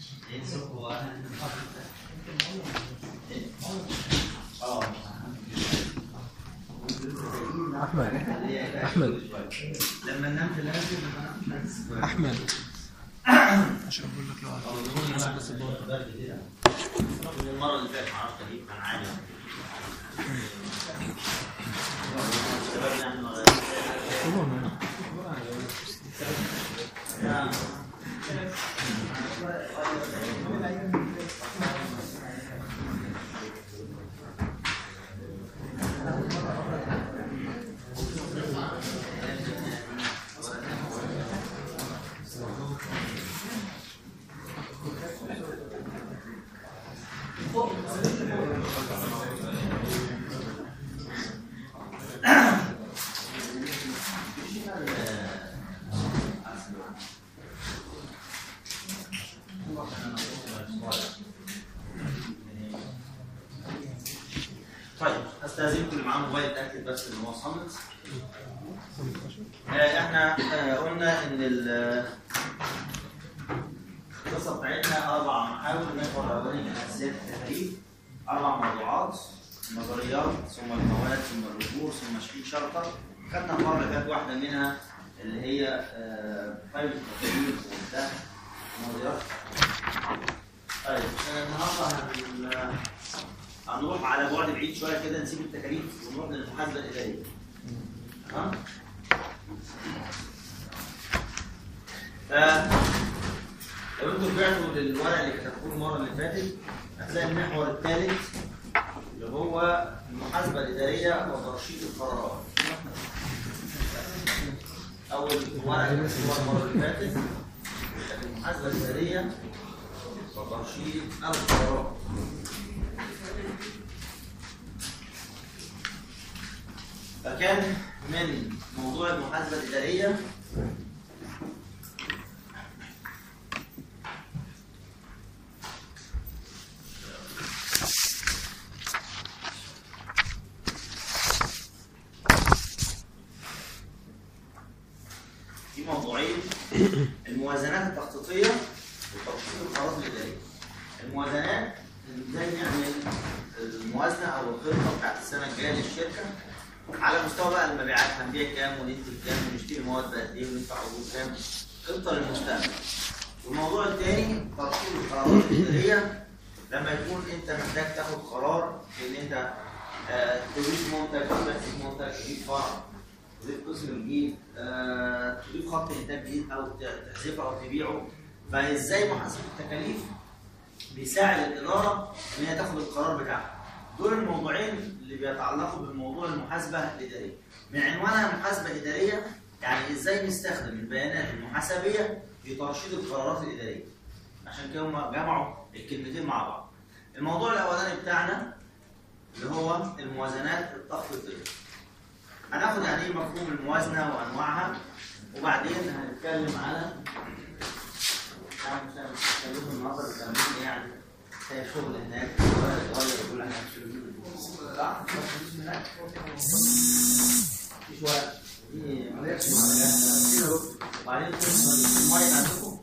اه احمد احمد لما ننام في الليل احمد عشان اقول لك لو بس المره اللي فاتت معرفش اجيب كان عالي الشباب يعني ما غيروش. طيب استاذنكم اللي معاه موبايل اتاكد بس ان هو صامت آه، احنا آه، قلنا ان ال- القصه بتاعتنا اربع محاور المحور الاولاني كان اساسيات التدريب اربع موضوعات النظريات ثم المواد ثم الرجوع ثم 20 شرطه خدنا المره اللي فاتت واحده منها اللي هي آه، قائمه التدريب وده نظريات طيب آه، النهارده هن- هنروح على بعد بعيد شويه كده نسيب التكاليف ونروح للمحاسبه الاداريه تمام ف لو انتوا رجعتوا للورق اللي كتبتوه المره اللي فاتت هتلاقي المحور الثالث اللي هو المحاسبه الاداريه وترشيد القرارات اول ورقه اللي كتبتوها المره اللي فاتت كانت المحاسبه الاداريه وترشيد القرارات فكان من موضوع المحاسبة الإدارية في موضوعين الموازنات التخطيطية وتخطيط القرارات الإدارية الموازنات ازاي نعمل الموازنة أو الخطة بتاعت السنة الجاية للشركة على مستوى بقى المبيعات هنبيع كام وننتج كام ونشتري مواد بقد ايه وندفع عروض كام خطه للمستقبل والموضوع الثاني ترتيب القرارات الاداريه لما يكون انت محتاج تاخد قرار في ان انت آه، تضيف منتج تحذف منتج تجيب فرع تضيف قسم جديد آه، تضيف خط انتاج جديد او ت- تحذفه او تبيعه فازاي محاسبه التكاليف بيساعد الاداره ان هي تاخد القرار بتاعها دول الموضوعين اللي بيتعلقوا بالموضوع المحاسبه الاداريه من عنوانها محاسبه اداريه يعني ازاي نستخدم البيانات المحاسبيه في ترشيد القرارات الاداريه عشان كده هم جمعوا الكلمتين مع بعض الموضوع الاولاني بتاعنا اللي هو الموازنات التخطيطيه هناخد يعني ايه مفهوم الموازنه وانواعها وبعدين هنتكلم على يعني مش هنتكلم النهارده بالتمرين يعني هي شغل هناك وغير كل حاجه صح؟ مفيش هناك مفيش ورق دي مالكش معلقات وبعدين تنسوا الميه عندكم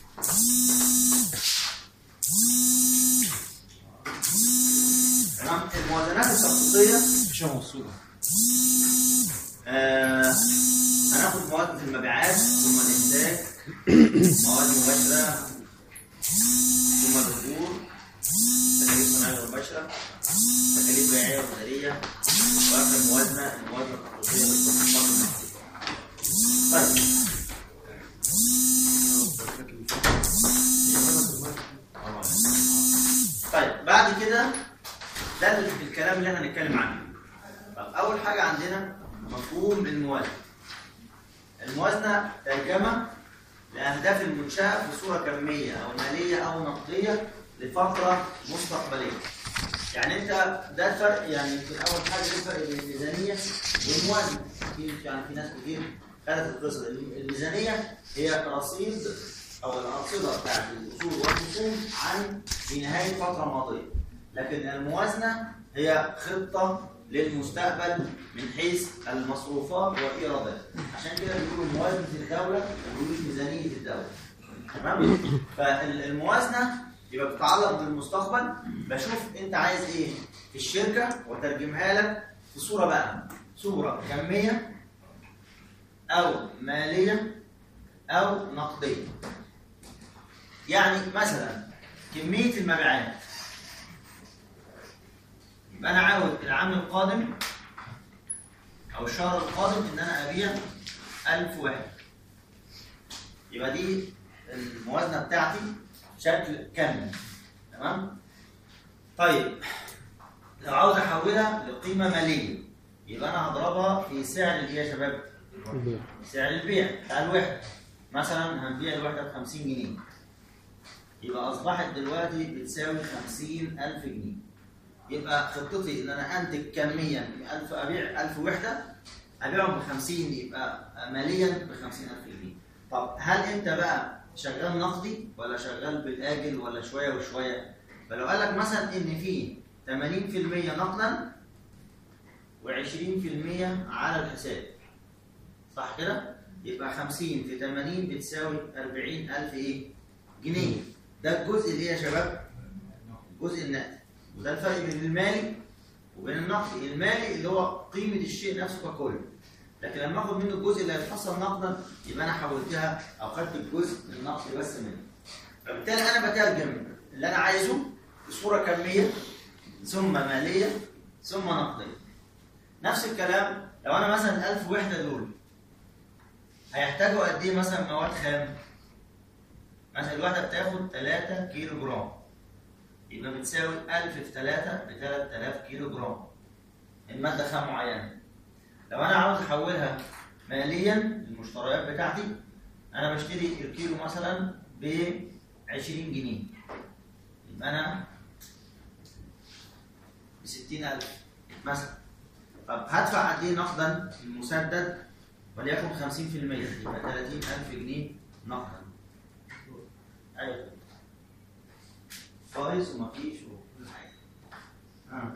تمام الموازنات التخطيطيه مش موصوله آه، هناخد مواد في المبيعات ثم الانتاج مواد مباشره ثم الرجول تكاليف صناعيه مباشره تكاليف بيعيه واداريه واخر الموازنه الموازنه التخطيطيه للتصنيفات النفسيه. طيب طيب بعد كده ده الكلام اللي احنا هنتكلم عنه. طب اول حاجه عندنا مفهوم الموازنه. الموازنه ترجمه لاهداف المنشاه بصوره كميه او ماليه او نقديه لفتره مستقبليه. يعني انت ده الفرق يعني يمكن اول حاجه ده الفرق بين الميزانيه والموازنه. في يعني في ناس كتير خدت القصه دي. الميزانيه هي رصيد او الارصده بتاعت الاصول والرسوم عن في نهايه فتره ماضيه. لكن الموازنه هي خطه للمستقبل من حيث المصروفات والايرادات عشان كده بيقولوا موازنه الدوله ما بيقولوش ميزانيه الدوله تمام فالموازنه يبقى بتتعلق بالمستقبل بشوف انت عايز ايه في الشركه وترجمها لك في صوره بقى صوره كميه او ماليه او نقديه يعني مثلا كميه المبيعات يبقى انا عاوز العام القادم او الشهر القادم ان انا ابيع 1000 واحد يبقى دي الموازنه بتاعتي شكل كامل تمام طيب لو عاوز احولها لقيمه ماليه يبقى انا هضربها في سعر الايه يا شباب سعر البيع بتاع الوحده مثلا هنبيع الوحده ب 50 جنيه يبقى اصبحت دلوقتي بتساوي 50000 جنيه يبقى خطتي ان انا انتج كميا 1000 ابيع 1000 وحده ابيعهم ب 50 يبقى ماليا ب 50000 جنيه طب هل انت بقى شغال نقدي ولا شغال بالاجل ولا شويه وشويه فلو قال لك مثلا ان في 80% نقدا و20% على الحساب صح كده يبقى 50 في 80 بتساوي 40000 ايه جنيه ده الجزء اللي يا شباب الجزء النقدي وده الفرق بين المالي وبين النقدي المالي اللي هو قيمه الشيء نفسه ككل لكن لما اخد منه الجزء اللي هيتحصل نقدا يبقى انا حولتها او خدت الجزء النقدي بس منه فبالتالي انا بترجم اللي انا عايزه بصوره كميه ثم ماليه ثم نقديه نفس الكلام لو انا مثلا 1000 وحده دول هيحتاجوا قد ايه مثلا مواد خام مثلا الوحده بتاخد 3 كيلو جرام يبقى بتساوي 1000 في 3 ب 3000 كيلو جرام الماده خام معينه لو انا عاوز احولها ماليا المشتريات بتاعتي انا بشتري الكيلو مثلا ب 20 جنيه يبقى انا ب 60000 مثلا طب هدفع قد ايه نقدا المسدد وليكن 50% يبقى 30000 جنيه نقدا ايوه كويس ومفيش وكل حاجه آه.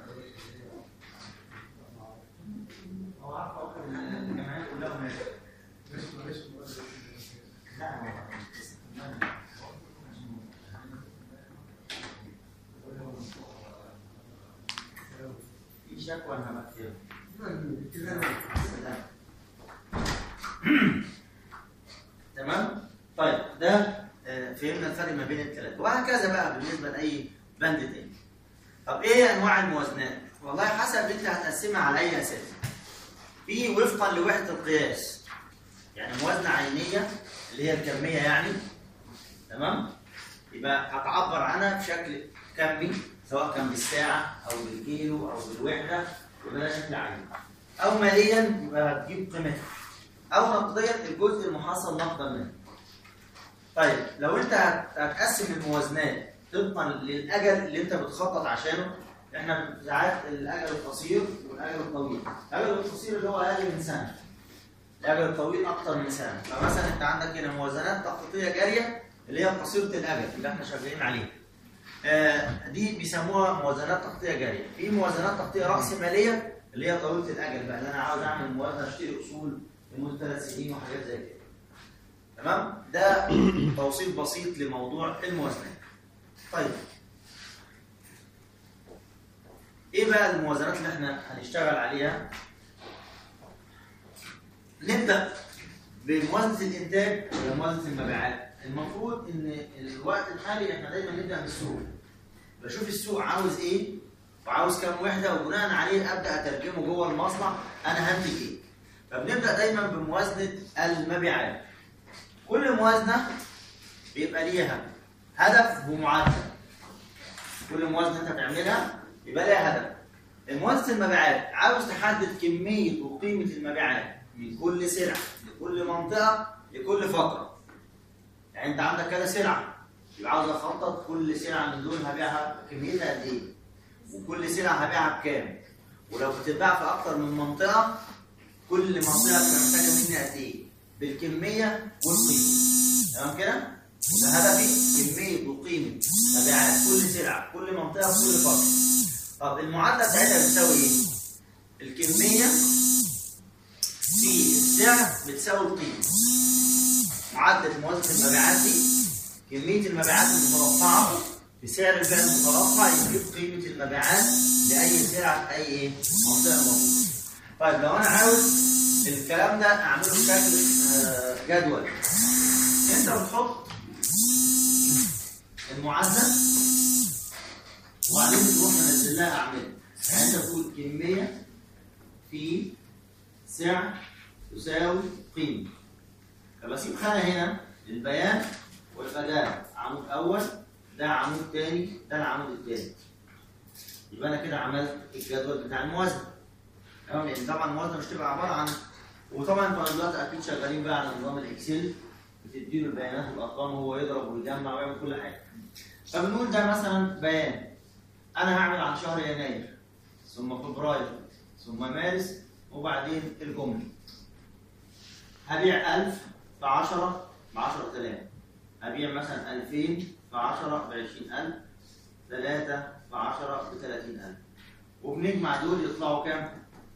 هو عارف اكتر من الجمعيات كلها هناك لا هو في شكوى انا بكتبها تمام طيب ده آه، فهمنا الفرق ما بين الثلاثه وهكذا بقى بالنسبه لاي بند تاني طب ايه انواع الموازنات والله حسب انت هتقسمها على اي اساس في وفقا لوحده القياس يعني موازنه عينيه اللي هي الكميه يعني تمام يبقى هتعبر عنها بشكل كمي سواء كان بالساعه او بالكيلو او بالوحده يبقى ده شكل عيني او ماليا يبقى هتجيب قيمتها او نقديا الجزء المحصل نقدا منه طيب لو انت هت- هتقسم الموازنات طبقا للاجل اللي انت بتخطط عشانه احنا ساعات الاجل القصير والاجل الطويل الاجل القصير اللي هو اقل من سنه الاجل الطويل اكتر من سنه فمثلا انت عندك هنا موازنات تخطيطيه جاريه اللي هي قصيره الاجل اللي احنا شغالين عليها آه، دي بيسموها موازنات تغطيه جاريه في موازنات تغطيه راس ماليه اللي هي طويله الاجل بقى اللي انا عاوز اعمل موازنه اشتري اصول لمده ثلاث سنين وحاجات زي كده تمام ده توصيف بسيط لموضوع الموازنات طيب ايه بقى الموازنات اللي احنا هنشتغل عليها نبدا بموازنه الانتاج ولا موازنه المبيعات المفروض ان الوقت الحالي احنا دايما نبدا بالسوق بشوف السوق عاوز ايه وعاوز كام وحده وبناء عليه ابدا اترجمه جوه المصنع انا هنتج ايه فبنبدا دايما بموازنه المبيعات كل موازنه بيبقى ليها هدف ومعدل كل موازنه انت تعملها يبقى ليها هدف الموازنه المبيعات عاوز تحدد كميه وقيمه المبيعات من كل سلعه لكل منطقه لكل فتره يعني انت عندك كذا سلعه يبقى عاوز اخطط كل سلعه من دول هبيعها كميتها قد ايه وكل سلعه هبيعها بكام ولو بتتباع في اكتر من منطقه كل منطقه بتبقى محتاجه مني قد ايه بالكميه والقيمه تمام كده ده هدفي كميه وقيمه مبيعات كل سلعه كل منطقه في كل فتره طب المعادله بتاعتها بتساوي ايه الكميه في السعر بتساوي القيمه معدل موازنه المبيعات دي كميه المبيعات المتوقعه بسعر البيع المتوقع يجيب قيمه المبيعات لاي سلعه في اي ايه منطقه موجوده طيب لو انا عاوز الكلام ده اعمله بشكل آه، جدول انت بتحط المعادله وبعدين تروح منزل لها اعمده يعني انت بتقول كميه في سعر تساوي قيمه فبسيب خانه هنا البيان ويبقى ده عمود اول ده عمود تاني ده العمود التالت يبقى انا كده عملت الجدول بتاع الموازنه تمام لان طبعا الموازنه مش تبقى عباره عن وطبعا انتوا دلوقتي اكيد شغالين بقى على نظام الاكسل بتديله البيانات والارقام وهو يضرب ويجمع ويعمل كل حاجه فبنقول ده مثلا بيان انا هعمل عن شهر يناير ثم فبراير ثم مارس وبعدين الجمله هبيع 1000 ب 10 ب 10000 هبيع مثلا 2000 ب 10 ب 20000 3 ب 10 ب 30000 وبنجمع دول يطلعوا كام؟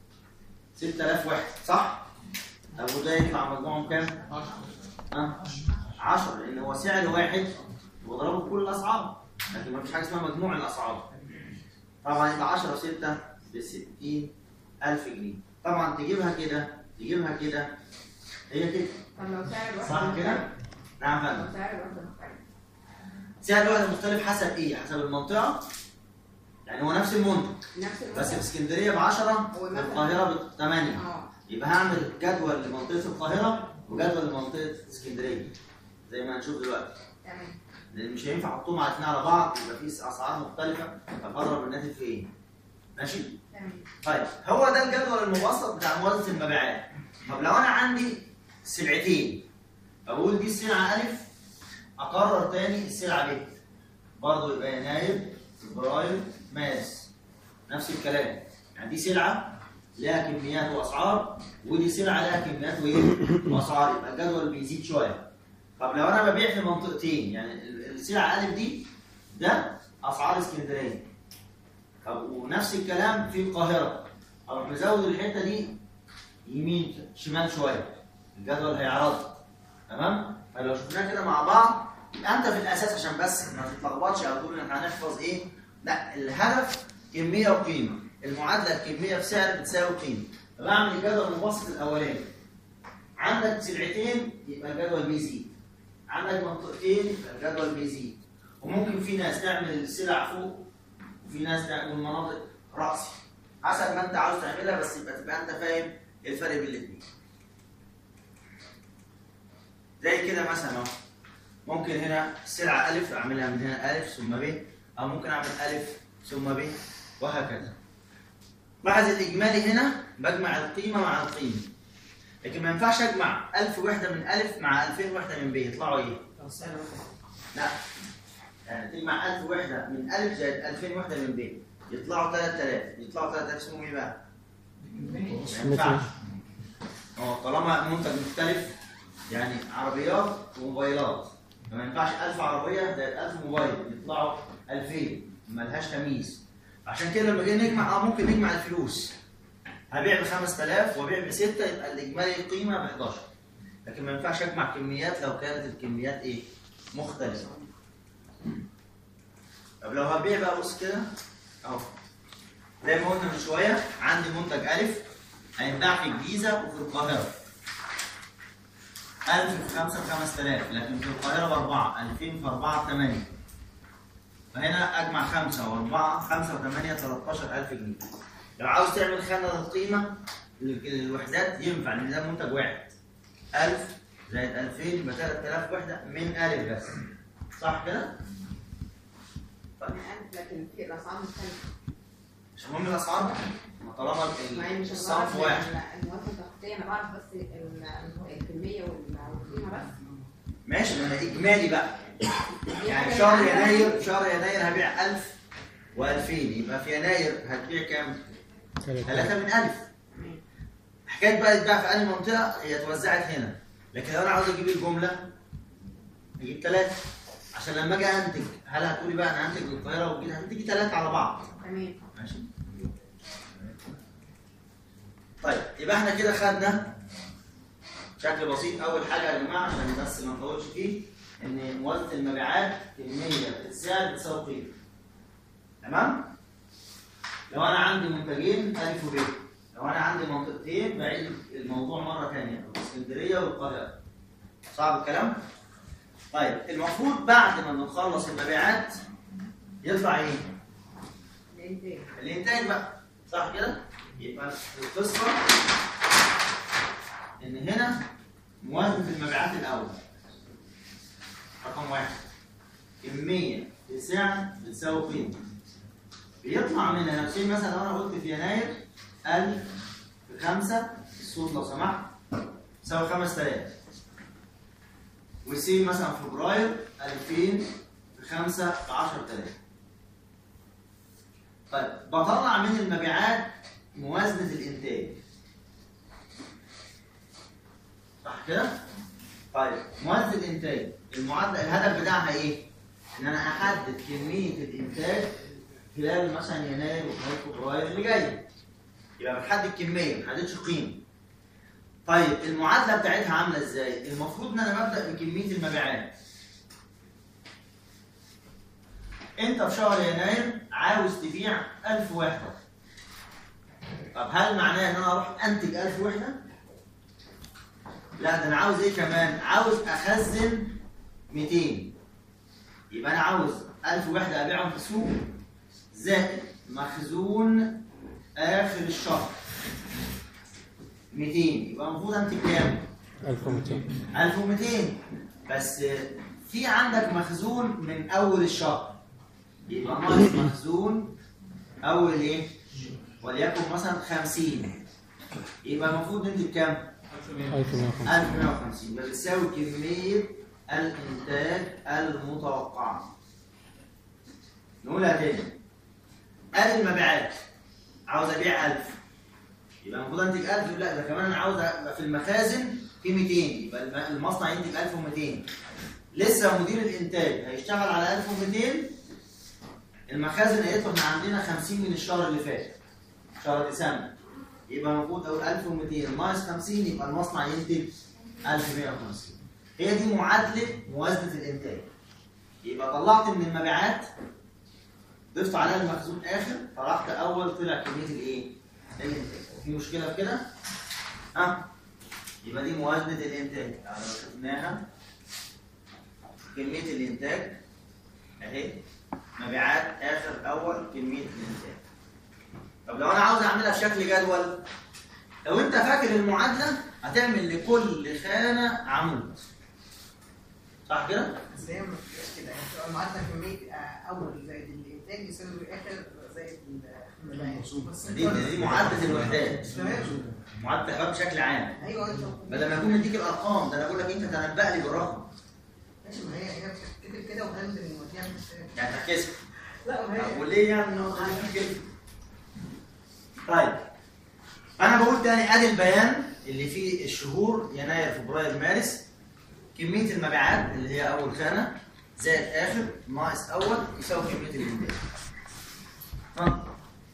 6000 واحد صح؟ طب وده يطلع مجموعهم كام؟ 10 10 لان هو سعر واحد وضربه بكل الاسعار لكن ما فيش حاجه اسمها مجموع الاسعار طبعا يبقى 10 6 ب 60000 جنيه طبعا تجيبها كده تجيبها كده هي كده طب لو سعر الواحد صح كده؟ مختلف؟ نعم فندم لو سعر الواحد مختلف سعر الواحد مختلف حسب ايه؟ حسب المنطقه يعني هو نفس المنتج نفس بس في الوقت اسكندريه ب 10 في مثلا- القاهره ب 8 اه يبقى هعمل جدول لمنطقه القاهره وجدول لمنطقه اسكندريه زي ما هنشوف دلوقتي تمام لان مش هينفع احطهم على اثنين على بعض يبقى في اسعار مختلفه طب اضرب الناتج في ايه؟ ماشي؟ تمام طيب هو ده الجدول المبسط بتاع موازنه المبيعات طب لو انا عندي سلعتين اقول دي السلعه الف اقرر تاني السلعه ب برضه يبقى يناير فبراير مارس نفس الكلام يعني دي سلعه لها كميات واسعار ودي سلعه لها كميات وايه واسعار يبقى الجدول بيزيد شويه طب لو انا ببيع في منطقتين يعني ال- السلعه الف دي ده اسعار اسكندريه طب ونفس الكلام في القاهره اروح مزود الحته دي يمين شمال شويه الجدول هيعرض تمام فلو شفناه كده مع بعض يبقى انت في الاساس عشان بس ما تتلخبطش او تقول احنا هنحفظ ايه لا الهدف كميه وقيمه المعادله الكميه في سعر بتساوي قيمه فبعمل الجدول المبسط الاولاني عندك سلعتين يبقى الجدول بيزيد عندك منطقتين يبقى الجدول بيزيد وممكن في ناس تعمل السلع فوق وفي ناس تعمل مناطق رأسي حسب ما انت عاوز تعملها بس يبقى تبقى انت فاهم الفرق بين الاثنين زي كده مثلا اهو ممكن هنا السلعة ألف أعملها من هنا ألف ثم ب أو ممكن أعمل ألف ثم ب وهكذا لاحظ الإجمالي هنا بجمع القيمة مع القيمة لكن ما ينفعش أجمع 1000 وحدة من ألف مع 2000 وحدة من ب يطلعوا إيه؟ لا يعني تجمع 1000 وحدة من ألف زائد 2000 وحدة من ب يطلعوا 3000 يطلعوا 3000 اسمهم إيه بقى؟ ما ينفعش هو طالما منتج مختلف يعني عربيات وموبايلات فما ينفعش 1000 عربيه زائد 1000 موبايل يطلعوا 2000 ملهاش تمييز عشان كده لما جينا نجمع اه ممكن نجمع الفلوس هبيع ب 5000 وابيع ب 6 يبقى الاجمالي القيمه ب 11 لكن ما ينفعش اجمع كميات لو كانت الكميات ايه؟ مختلفه طب لو هبيع بقى بص كده اهو زي ما قلنا من شويه عندي منتج الف هيتباع في الجيزه وفي القاهره 1000 في 5 ب 5000 لكن في القاهره باربعه 2000 في 4 ب 8 فهنا اجمع 5 و4 5 و8 13000 جنيه لو عاوز تعمل خانه للقيمه للوحدات ينفع لان ده منتج واحد 1000 زائد 2000 يبقى 3000 وحده من الف بس صح كده؟ من ألف لكن في الأسعار مختلفة مش مهم الاسعار ما طالما ما هي ال- مش الصنف الغرض واحد من المواد التخطيطية أنا بعرف بس ال- الكمية وال- والقيمة بس ماشي ما انا اجمالي بقى دي يعني حاجة شهر عندها- يناير شهر يناير هبيع 1000 و2000 يبقى في يناير هتبيع كام؟ 3 من 1000 تمام. حكايه بقى يتباع في انهي منطقه هي اتوزعت هنا لكن لو انا عاوز اجيب الجمله اجيب ثلاثه عشان لما اجي انتج هل هتقولي بقى انا هنتج للقاهره والجيزه هتنتجي ثلاثه على بعض تمام ماشي طيب يبقى احنا كده خدنا بشكل بسيط اول حاجه يا جماعه عشان بس ما نطولش فيه ان موازنه المبيعات كميه السعر بتساوي قيمه تمام لو انا عندي منتجين الف وب لو انا عندي منطقتين بعيد الموضوع مره ثانيه اسكندريه والقاهره صعب الكلام طيب المفروض بعد ما بنخلص المبيعات يطلع ايه الانتاج الانتاج بقى صح كده يبقى القصه ان هنا موازنه المبيعات الاول رقم واحد كميه في سعر بتساوي قيمه بيطلع منها نفسين مثلا لو انا قلت في يناير 1000 في 5 الصوت لو سمحت يساوي 5000 وسي مثلا فبراير 2000 في 5 ب 10000 طيب بطلع من المبيعات موازنة الإنتاج صح كده؟ طيب موازنة الإنتاج المعادلة الهدف بتاعها إيه؟ إن أنا أحدد كمية الإنتاج خلال مثلا يناير وخلال فبراير اللي جاي يبقى بتحدد كمية ما بتحددش قيمة طيب المعادلة بتاعتها عاملة إزاي؟ المفروض إن أنا ببدأ بكمية المبيعات انت في شهر يناير عاوز تبيع 1000 وحده طب هل معناه ان انا اروح انتج 1000 وحده لا ده انا عاوز ايه كمان عاوز اخزن 200 يبقى انا عاوز 1000 وحده ابيعهم في السوق زائد مخزون اخر الشهر 200 يبقى المفروض انتج كام 1200 1200 بس في عندك مخزون من اول الشهر يبقى ناقص مخزون اول ايه وليكن مثلا 50 يبقى المفروض ننتج كام 1150 1150 يبقى بتساوي كميه الانتاج المتوقعه نقولها تاني ادي المبيعات عاوز ابيع 1000 يبقى المفروض انتج 1000 لا ده كمان انا عاوز ابقى في المخازن في 200 يبقى الم- المصنع ينتج 1200 لسه مدير الانتاج هيشتغل على 1200 المخازن هيطلب من عندنا 50 من الشهر اللي فات شهر ديسمبر يبقى المفروض اقول 1200 ناقص 50 يبقى المصنع ينتج 1150 هي دي معادله موازنه الانتاج يبقى طلعت من المبيعات ضفت عليها المخزون اخر طلعت اول طلع كميه الايه؟ الانتاج في مشكله في كده؟ ها؟ يبقى دي موازنه الانتاج لو شفناها كميه الانتاج اهي مبيعات اخر اول كميه الانتاج طب لو انا عاوز اعملها بشكل جدول لو انت فاكر المعادله هتعمل لكل خانه عمود صح كده بس هي مش كده يعني بتبقى المعادله كميه آه، اول زائد الانتاج يساوي اخر زائد المبيعات بس دي دي معادله الوحدات تمام معادله الحساب بشكل عام ايوه انت بدل ما يكون مديك الارقام ده انا بقول لك انت تنبأ لي بالرقم ماشي ما هي هي بتتكتب كده وهنزل المواضيع مش يعني تحكسها لا ما طب هي وليه يعني نقعد نعمل كده؟ طيب انا بقول تاني ادي البيان اللي فيه الشهور يناير فبراير مارس كميه المبيعات اللي هي اول خانه زائد اخر ناقص اول يساوي كميه الانتاج ها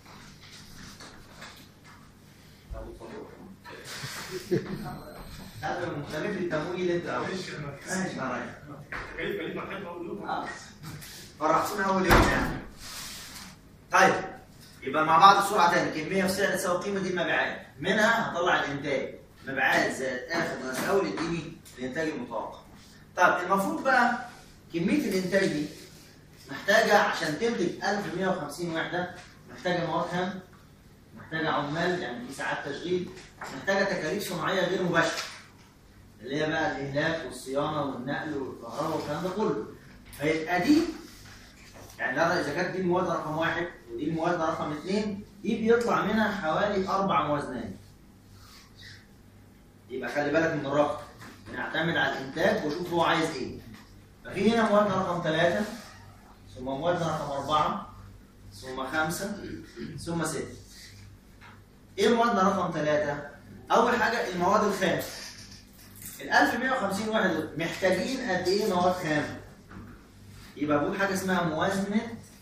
هذا مختلف التمويل انت اول ماشي يا ريس آه. فرحتونا اول يوم يعني طيب يبقى مع بعض بسرعه تاني كميه في سعر تساوي قيمه دي المبيعات منها هطلع الانتاج مبيعات زائد اخر ناقص اول يديني الانتاج المتوقع طيب المفروض بقى كميه الانتاج دي محتاجه عشان تنتج 1150 وحده محتاجه مواد خام محتاجه عمال يعني في ساعات تشغيل محتاجه تكاليف صناعيه غير مباشره اللي هي بقى الاهلاك والصيانه والنقل والكهرباء والكلام ده كله فيبقى دي يعني لا اذا كانت دي المواد رقم واحد ودي المواد رقم اثنين دي بيطلع منها حوالي اربع موازنات يبقى خلي بالك من الرقم نعتمد على الانتاج وشوف هو عايز ايه ففي هنا مواد رقم ثلاثة ثم مواد رقم أربعة ثم خمسة ثم ستة ايه مواد رقم ثلاثة؟ أول حاجة المواد الخام ال 1150 واحد دول محتاجين قد ايه مواد خام؟ يبقى بقول حاجه اسمها موازنه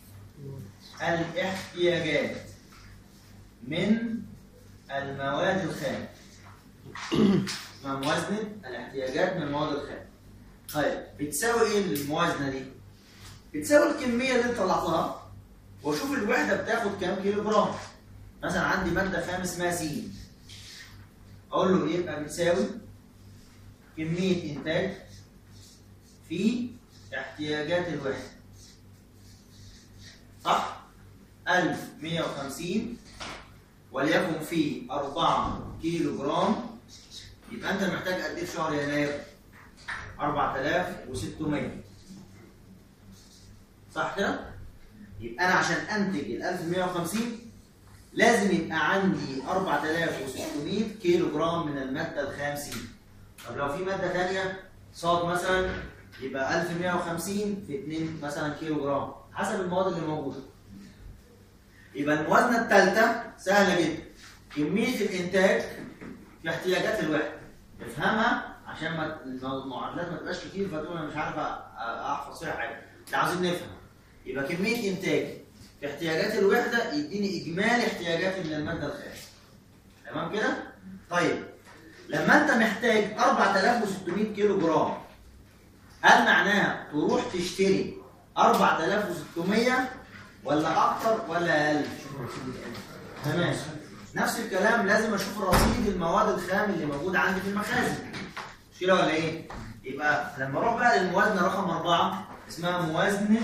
الاحتياجات من المواد الخام اسمها موازنه الاحتياجات من المواد الخام طيب بتساوي ايه الموازنه دي بتساوي الكميه اللي انت طلعتها واشوف الوحده بتاخد كام كيلو جرام مثلا عندي ماده خام اسمها س اقول له ايه يبقى بتساوي كميه انتاج في احتياجات الوحده صح 1150 وليكن في 4 كيلو جرام يبقى انت محتاج قد ايه في شهر يناير 4600 صح كده يبقى انا عشان انتج ال 1150 لازم يبقى عندي 4600 كيلو جرام من الماده الخام س طب لو في ماده ثانيه صاد مثلا يبقى 1150 في 2 مثلا كيلو جرام حسب المواد اللي موجوده يبقى الموازنه الثالثه سهله جدا كميه الانتاج في احتياجات الوحده افهمها عشان ما المعادلات ما تبقاش كتير فتقول انا مش عارف أ- احفظ فيها حاجه احنا عاوزين نفهم يبقى كميه انتاج في احتياجات الوحده يديني اجمالي احتياجاتي من الماده الخام تمام كده طيب لما انت محتاج 4600 كيلو جرام هل معناها تروح تشتري 4600 ولا اكتر ولا اقل تمام نفس الكلام لازم اشوف رصيد المواد الخام اللي موجود عندي في المخازن مش كده ولا ايه يبقى لما اروح بقى للموازنه رقم أربعة اسمها موازنه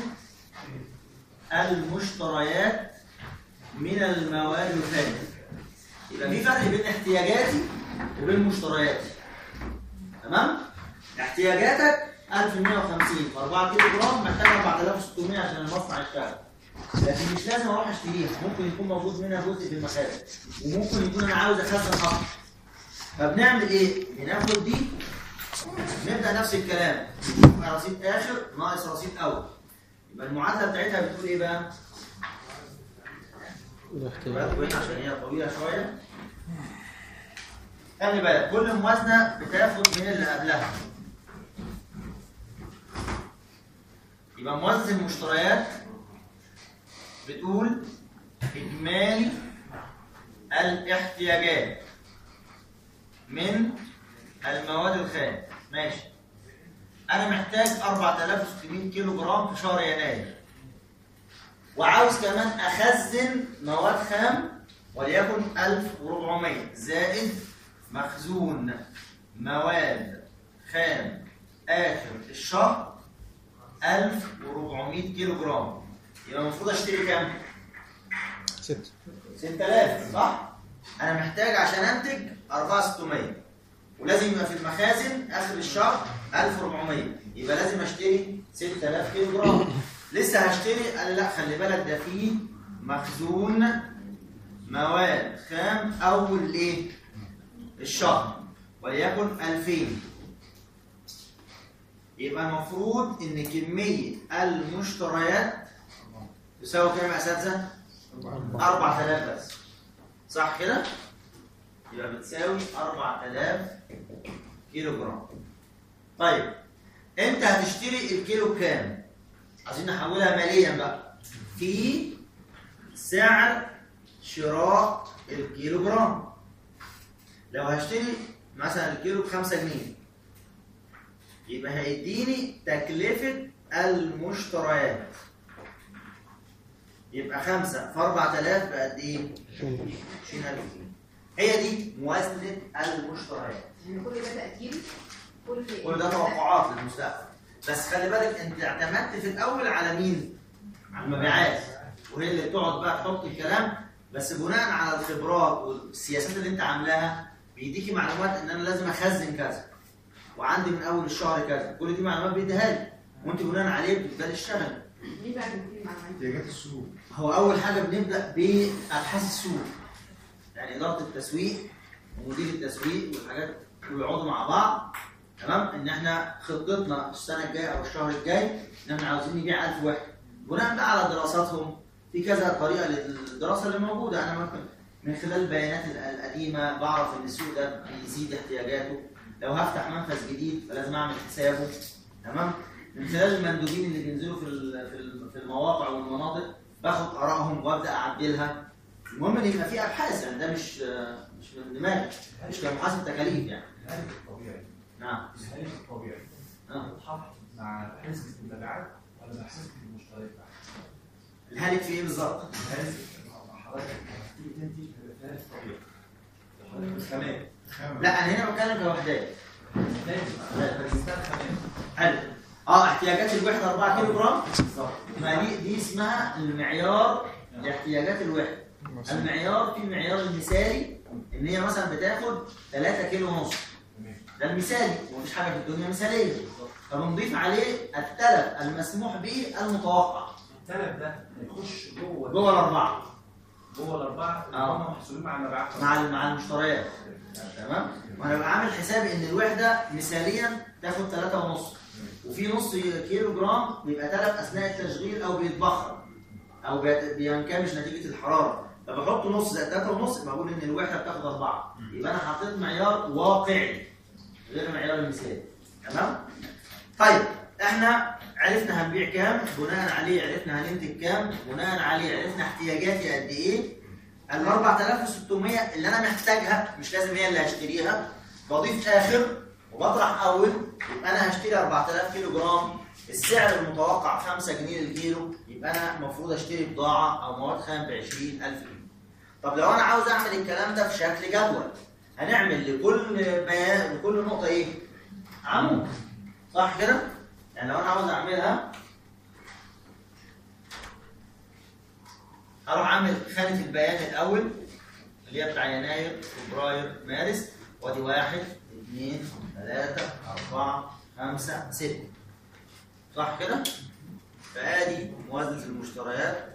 المشتريات من المواد الخام يبقى في فرق بين احتياجاتي وبين مشترياتي تمام احتياجاتك 1150 في 4 كيلو جرام محتاج 4600 عشان المصنع يشتغل لكن مش لازم اروح اشتريها ممكن يكون موجود منها جزء في المخازن وممكن يكون انا عاوز اخزن اكتر فبنعمل ايه؟ بناخد دي نبدا نفس الكلام يبقى رصيد اخر ناقص رصيد اول يبقى المعادله بتاعتها بتقول ايه بقى؟ الاحتياج بقى هنا عشان هي طويله شويه خلي بالك كل موازنه بتاخد من اللي قبلها يبقى موازنه المشتريات بتقول اجمالي الاحتياجات من المواد الخام ماشي انا محتاج 4600 كيلو جرام في شهر يناير وعاوز كمان اخزن مواد خام وليكن 1400 زائد مخزون مواد خام اخر الشهر 1400 كيلو جرام يبقى المفروض اشتري كام؟ ست 6000 صح؟ انا محتاج عشان انتج 4600 ولازم يبقى في المخازن اخر الشهر 1400 يبقى لازم اشتري 6000 كيلو جرام لسه هشتري قال لا خلي بالك ده فيه مخزون مواد خام اول ايه؟ الشهر وليكن 2000 يبقى المفروض ان كميه المشتريات تساوي كام يا اساتذه؟ 4000 بس صح كده؟ يبقى بتساوي 4000 كيلو جرام طيب انت هتشتري الكيلو بكام؟ عايزين نحولها ماليا بقى في سعر شراء الكيلو جرام لو هشتري مثلا الكيلو ب 5 جنيه يبقى هيديني تكلفة المشتريات يبقى 5 في 4000 بقد ايه؟ 20000 جنيه هي دي موازنة المشتريات يعني كل ده تأكيد كل كل ده توقعات للمستقبل بس خلي بالك انت اعتمدت في الاول على مين؟ على المبيعات وهي اللي بتقعد بقى تحط الكلام بس بناء على الخبرات والسياسات اللي انت عاملاها بيديكي معلومات ان انا لازم اخزن كذا وعندي من اول الشهر كذا كل دي معلومات بيديها لي وانت بناء عليه بتبداي تشتغل مين بقى بيتكلم عن احتياجات السوق هو اول حاجه بنبدا بابحاث السوق يعني اداره التسويق ومدير التسويق والحاجات ويقعدوا مع بعض تمام ان احنا خطتنا السنه الجايه او الشهر الجاي ان احنا عاوزين نبيع 1000 وحده بناء بقى على دراساتهم في كذا طريقه للدراسه اللي موجوده انا ممكن من خلال البيانات ال- القديمه بعرف ان السوق ده بيزيد احتياجاته لو هفتح منفذ جديد فلازم اعمل حسابه تمام من خلال المندوبين اللي بينزلوا في ال- في ال- في المواقع والمناطق باخد ارائهم وابدا اعدلها المهم ان يبقى في ابحاث يعني ده مش مش من دماغي مش كمحاسب تكاليف يعني الهالك الطبيعي نعم الهالك الطبيعي آه. تتحط مع حسبة المبيعات ولا مع حسبة المشتريات؟ الهالك في ايه بالظبط؟ الهالك مع حضرتك تيجي تنتج الهالك الطبيعي حضرتك خامات لا انا هنا بتكلم كوحدات ناتج فبتستخدم خامات حلو اه احتياجات الوحده 4 كيلو جرام ما دي دي اسمها المعيار لاحتياجات الوحده المعيار في المعيار المثالي ان هي مثلا بتاخد 3 كيلو ونص ده المثالي ومفيش حاجه في الدنيا مثاليه فبنضيف عليه التلف المسموح به المتوقع التلف ده هيخش جوه جوه الاربعه جوه الاربعه اللي آه. هم محسوبين مع المبيعات مع مع المشتريات تمام وانا ببقى عامل حسابي ان الوحده مثاليا تاخد 3 ونص وفي نص كيلو جرام بيبقى تلف اثناء التشغيل او بيتبخر او بيت- بينكمش نتيجه الحراره فبحط نص زائد 3 ونص يبقى بقول ان الوحده بتاخد 4 يبقى انا حطيت معيار واقعي غير المعيار المثالي تمام طيب احنا عرفنا هنبيع كام بناء عليه عرفنا هننتج كام بناء عليه عرفنا احتياجاتي قد ايه ال 4600 اللي انا محتاجها مش لازم هي اللي هشتريها بضيف اخر وبطرح اول يبقى انا هشتري 4000 كيلو جرام السعر المتوقع 5 جنيه للكيلو يبقى انا المفروض اشتري بضاعه او مواد خام ب 20000 جنيه طب لو انا عاوز اعمل الكلام ده في شكل جدول هنعمل لكل بيان لكل نقطه ايه؟ عمود صح كده؟ يعني لو انا عاوز اعملها هروح اعمل خانه البيان الاول اللي هي بتاع يناير فبراير مارس وادي واحد اثنين ثلاثة أربعة خمسة ستة صح كده؟ فادي موازنة المشتريات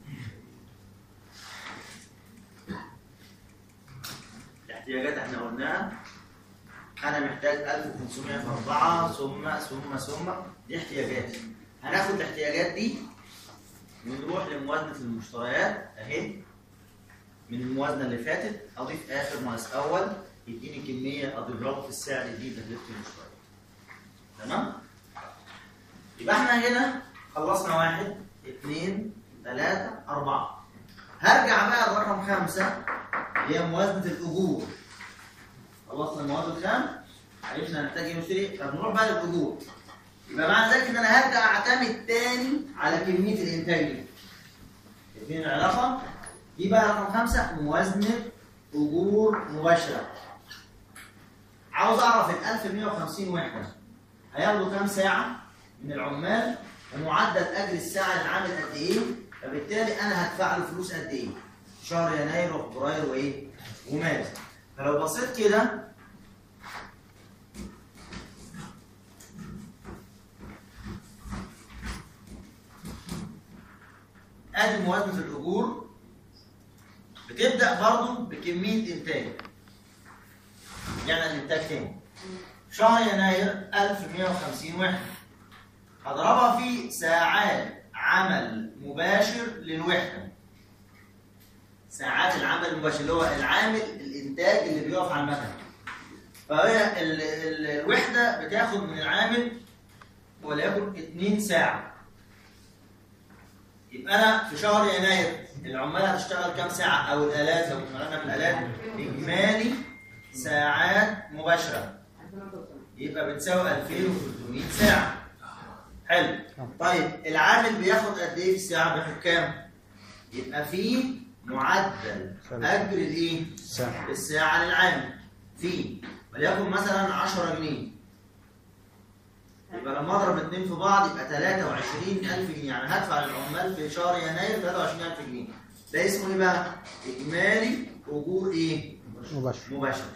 الاحتياجات احنا قلناها انا محتاج 1500 في 4 ثم ثم ثم دي احتياجاتي هناخد الاحتياجات دي ونروح لموازنة المشتريات اهي من الموازنة اللي فاتت اضيف اخر ناقص اول يديني كمية اضربه في السعر دي تكلفة المشتريات تمام؟ يبقى احنا هنا خلصنا واحد اثنين ثلاثة أربعة هرجع بقى لرقم خمسة اللي هي موازنة الأجور خلصنا المواد الخام عرفنا هنحتاج ايه نشتري طب نروح بقى للأجور يبقى معنى ذلك ان انا هرجع اعتمد تاني على كمية الانتاج دي شايفين العلاقة دي بقى رقم خمسة موازنة أجور مباشرة عاوز أعرف ال 1150 وحدة هياخدوا كام ساعة من العمال ومعدل أجر الساعة للعامل قد إيه فبالتالي أنا هدفع له فلوس قد إيه شهر يناير وفبراير وإيه ومارس فلو بصيت كده ادي موازنه الاجور بتبدا برضه بكميه انتاج يعني الانتاج تاني شهر يناير 1150 وحده هضربها في ساعات عمل مباشر للوحده ساعات العمل المباشر اللي هو العامل الانتاج اللي بيقف على المكنه فهي ال- ال- الوحده بتاخد من العامل وليكن 2 ساعه يبقى انا في شهر يناير العمال هتشتغل كام ساعه او الالات لو اشتغلنا بالالات اجمالي ساعات مباشره يبقى بتساوي 2300 ساعه حلو طيب العامل بياخد قد ايه في الساعه بياخد كام يبقى في معدل اجر الايه ساعة الساعه للعامل في وليكن مثلا 10 جنيه يبقى لما اضرب اثنين في بعض يبقى 23000 جنيه يعني هدفع للعمال في شهر يناير 23000 جنيه ده اسمه ايه بقى؟ اجمالي اجور ايه؟ مباشر مباشر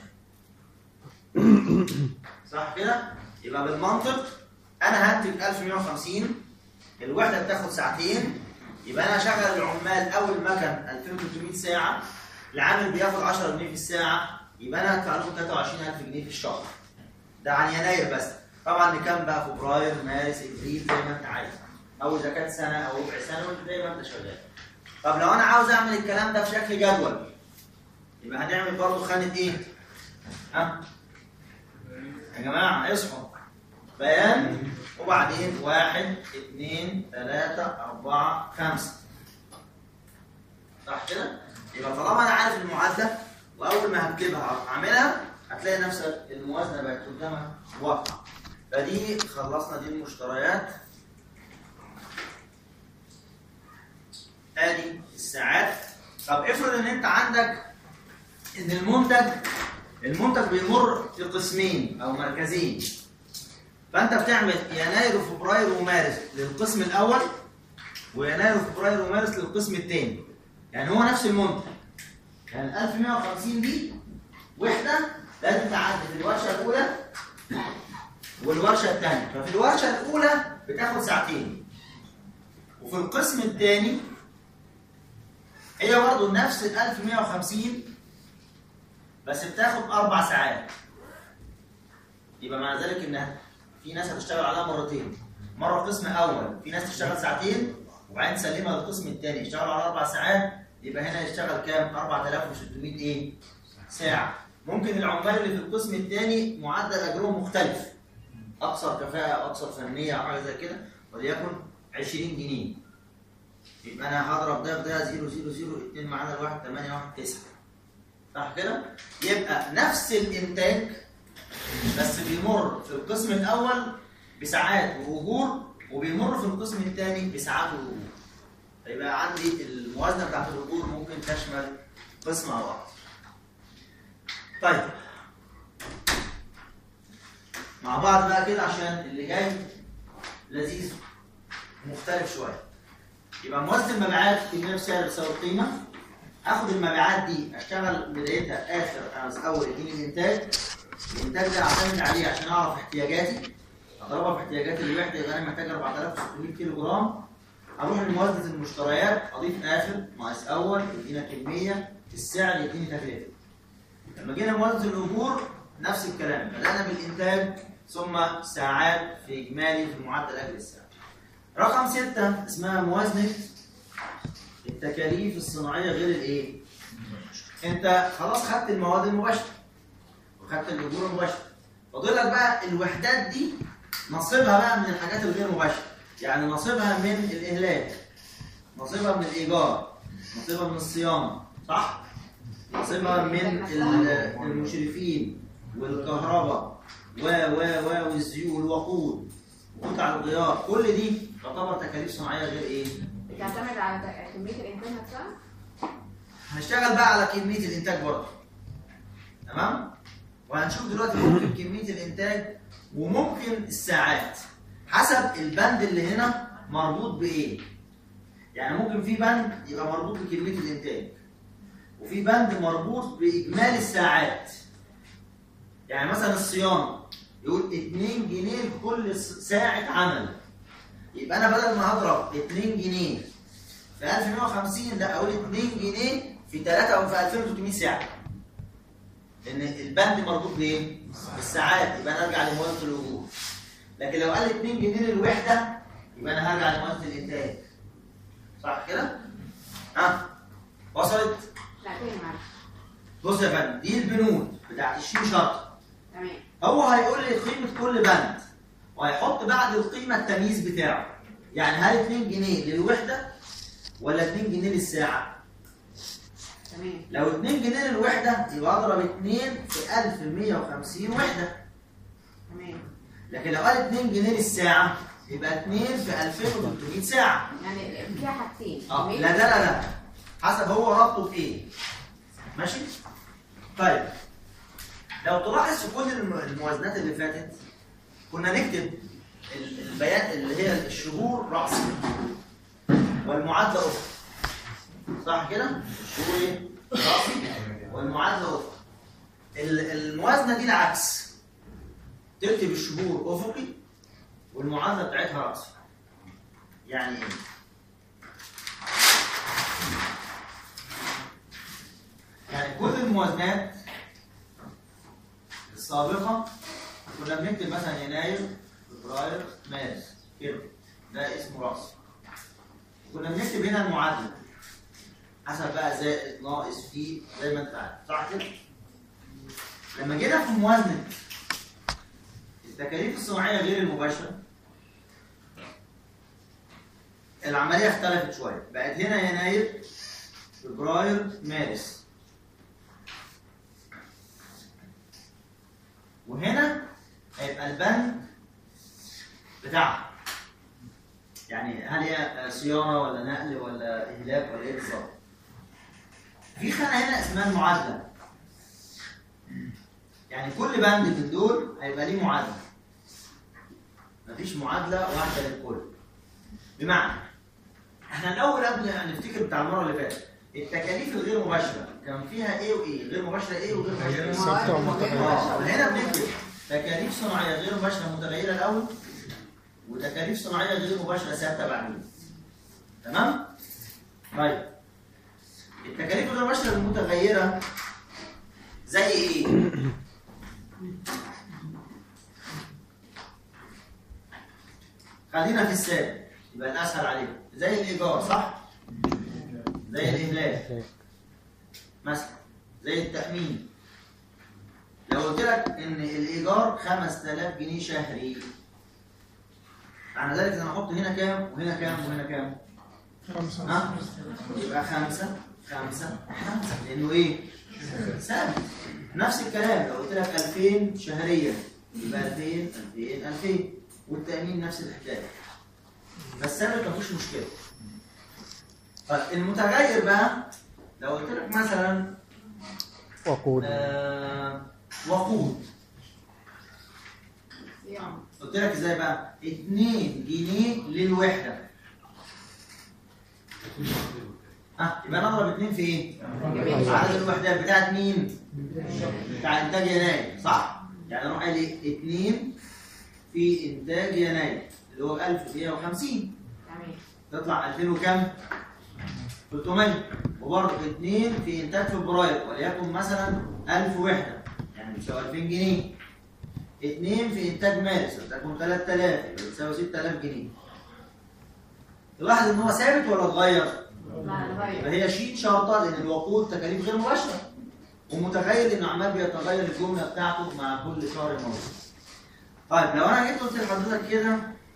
صح كده؟ يبقى بالمنطق انا هنتج 1150 الوحده بتاخد ساعتين يبقى انا هشغل العمال اول مكن 2300 ساعه العامل بياخد 10 جنيه في الساعه يبقى انا هدفع لهم 23000 جنيه في الشهر ده عن يناير بس طبعا نكمل بقى فبراير مارس ابريل زي ما انت عايز او اذا كانت سنه او ربع سنه وانت زي ما انت شغال طب لو انا عاوز اعمل الكلام ده في شكل جدول يبقى هنعمل برضه خانه ايه؟ ها؟ يا جماعه اصحوا بيان وبعدين واحد اثنين ثلاثة أربعة خمسة صح كده؟ يبقى طالما أنا عارف المعادلة وأول ما هكتبها أعملها هتلاقي نفسك الموازنه بقت قدامك واضحه فدي خلصنا دي المشتريات ادي الساعات طب افرض ان انت عندك ان المنتج المنتج بيمر في قسمين او مركزين فانت بتعمل يناير وفبراير ومارس للقسم الاول ويناير وفبراير ومارس للقسم الثاني يعني هو نفس المنتج يعني 1150 دي وحده لازم تعدي في الورشه الاولى والورشه الثانيه ففي الورشه الاولى بتاخد ساعتين وفي القسم الثاني هي برضه نفس ال 1150 بس بتاخد اربع ساعات يبقى مع ذلك انها في ناس هتشتغل عليها مرتين مره قسم اول في ناس تشتغل ساعتين وبعدين تسلمها للقسم الثاني يشتغل على اربع ساعات يبقى هنا يشتغل كام 4600 ايه ساعه ممكن العمال اللي في القسم الثاني معدل اجرهم مختلف اكثر كفاءه اكثر فنيه او حاجه زي كده وليكن 20 جنيه يبقى انا هضرب ده في ده 0 0 0 2 معانا الواحد 8 1 9 صح كده؟ يبقى نفس الانتاج بس بيمر في القسم الاول بساعات واجور وبيمر في القسم الثاني بساعات واجور يبقى عندي الموازنه بتاعت الاجور ممكن تشمل قسم او اكتر طيب مع بعض بقى كده عشان اللي جاي لذيذ مختلف شويه يبقى موازنه المبيعات كميه بسعر بتساوي القيمه اخد المبيعات دي اشتغل بدايتها اخر اول اديني الانتاج الانتاج ده اعتمد عليه عشان اعرف احتياجاتي اضربها في احتياجات الوحده يبقى انا محتاج 4600 كيلو جرام اروح لموازنه المشتريات اضيف اخر ناقص اول يدينا كميه السعر يديني تكلفه لما جينا موازنه الاجور نفس الكلام بدانا بالانتاج ثم ساعات في اجمالي في معدل اجر الساعه رقم ستة اسمها موازنه التكاليف الصناعيه غير الايه انت خلاص خدت المواد المباشره وخدت الاجور المباشره فاضل لك بقى الوحدات دي نصيبها بقى من الحاجات الغير مباشره يعني نصيبها من الاهلاك نصيبها من الايجار نصيبها من الصيانه صح نصيبها من ال- المشرفين والكهرباء و و و والزيوت والوقود وقطع الغيار كل دي تعتبر تكاليف صناعيه غير ايه؟ بتعتمد على ت- كميه الانتاج نفسها هنشتغل بقى على كميه الانتاج برضه تمام وهنشوف دلوقتي ممكن كميه الانتاج وممكن الساعات حسب البند اللي هنا مربوط بايه يعني ممكن في بند يبقى مربوط بكميه الانتاج وفي بند مربوط باجمالي الساعات يعني مثلا الصيانه يقول 2 جنيه لكل ساعه عمل يبقى انا بدل ما هضرب 2 جنيه في 1150 لا اقول 2 جنيه في 3 او في 2300 ساعه لان البند مربوط بايه؟ بالساعات يبقى انا ارجع لموازنه الاجور لكن لو قال 2 جنيه للوحده يبقى انا هرجع لموازنه الانتاج صح كده؟ ها وصلت؟ لا تاني معلش بص يا فندم دي البنود بتاعت الشين شرط تمام هو هيقول لي قيمه كل بند وهيحط بعد القيمه التمييز بتاعه يعني هل 2 جنيه للوحده ولا 2 جنيه للساعه؟ تمام لو 2 جنيه للوحده يبقى اضرب 2 في 1150 وحده تمام لكن لو قال 2 جنيه للساعه يبقى 2 في 2300 ساعه يعني فيها حاجتين اه كمية- لا لا لا لا حسب هو ربطه بايه ماشي طيب لو تلاحظ في كل الم- الموازنات اللي فاتت كنا نكتب ال- البيان اللي هي الشهور رأسي والمعادلة أخرى صح كده؟ الشهور ايه؟ رأسي والمعادلة أخرى ال- الموازنة دي العكس تكتب الشهور أفقي والمعادلة بتاعتها رأسي يعني ايه؟ يعني كل الموازنات السابقة كنا بنكتب مثلا يناير فبراير مارس كده ده اسمه رأس كنا بنكتب هنا المعادلة حسب بقى زائد ناقص في زي ما انت عارف صح كده؟ لما جينا في موازنة التكاليف الصناعية غير المباشرة العملية اختلفت شوية بقت هنا يناير فبراير مارس وهنا هيبقى البند بتاعها يعني هل هي صيانه ولا نقل ولا اهلاك ولا ايه بالظبط في خانه هنا اسمها المعادله يعني كل بند من دول هيبقى ليه معادله مفيش معادله واحده للكل بمعنى احنا الاول قبل ما نفتكر بتاع المره اللي فاتت التكاليف الغير مباشره كان فيها ايه وايه غير مباشره ايه وغير مباشره ايه ثابتة ومتغيرة. اه هنا بنكتب تكاليف صناعيه غير مباشره متغيره الاول وتكاليف صناعيه غير مباشره ثابته بعدين تمام طيب التكاليف الغير مباشره المتغيره زي ايه خلينا في الثابت يبقى الاسهل عليكم زي الايجار صح زي الاهلاك مثلا زي التامين لو قلت لك ان الايجار 5000 جنيه شهري معنى ذلك ان انا احط هنا كام وهنا كام وهنا كام خمسة ها يبقى خمسة خمسة خمسة لأنه إيه؟ ثابت نفس الكلام لو قلت لك 2000 شهريا يبقى 2000 2000 2000 والتأمين نفس الحكاية بس ثابت مفيش مشكلة طيب المتغير بقى لو قلت لك مثلا وقود آه وقود صيام قلت لك ازاي بقى 2 جنيه للوحدة ها يبقى نضرب 2 في ايه؟ عدد الوحدات بتاعت مين؟ بتاع انتاج يناير صح؟ يعني اروح قايل ايه؟ 2 في انتاج يناير اللي هو 1150 تمام تطلع 2000 وكام؟ 300 وبرضه 2 في انتاج فبراير وليكن مثلا 1000 وحده يعني بيساوي 2000 جنيه 2 في انتاج مارس ولتكن 3000 يبقى بتساوي 6000 جنيه تلاحظ ان هو ثابت ولا اتغير؟ لا يبقى نغير هي شيء شرطه لان الوقود تكاليف غير مباشره ومتخيل انه عمال بيتغير الجمله بتاعته مع كل شهر موجود. طيب لو انا جيت قلت لحضرتك كده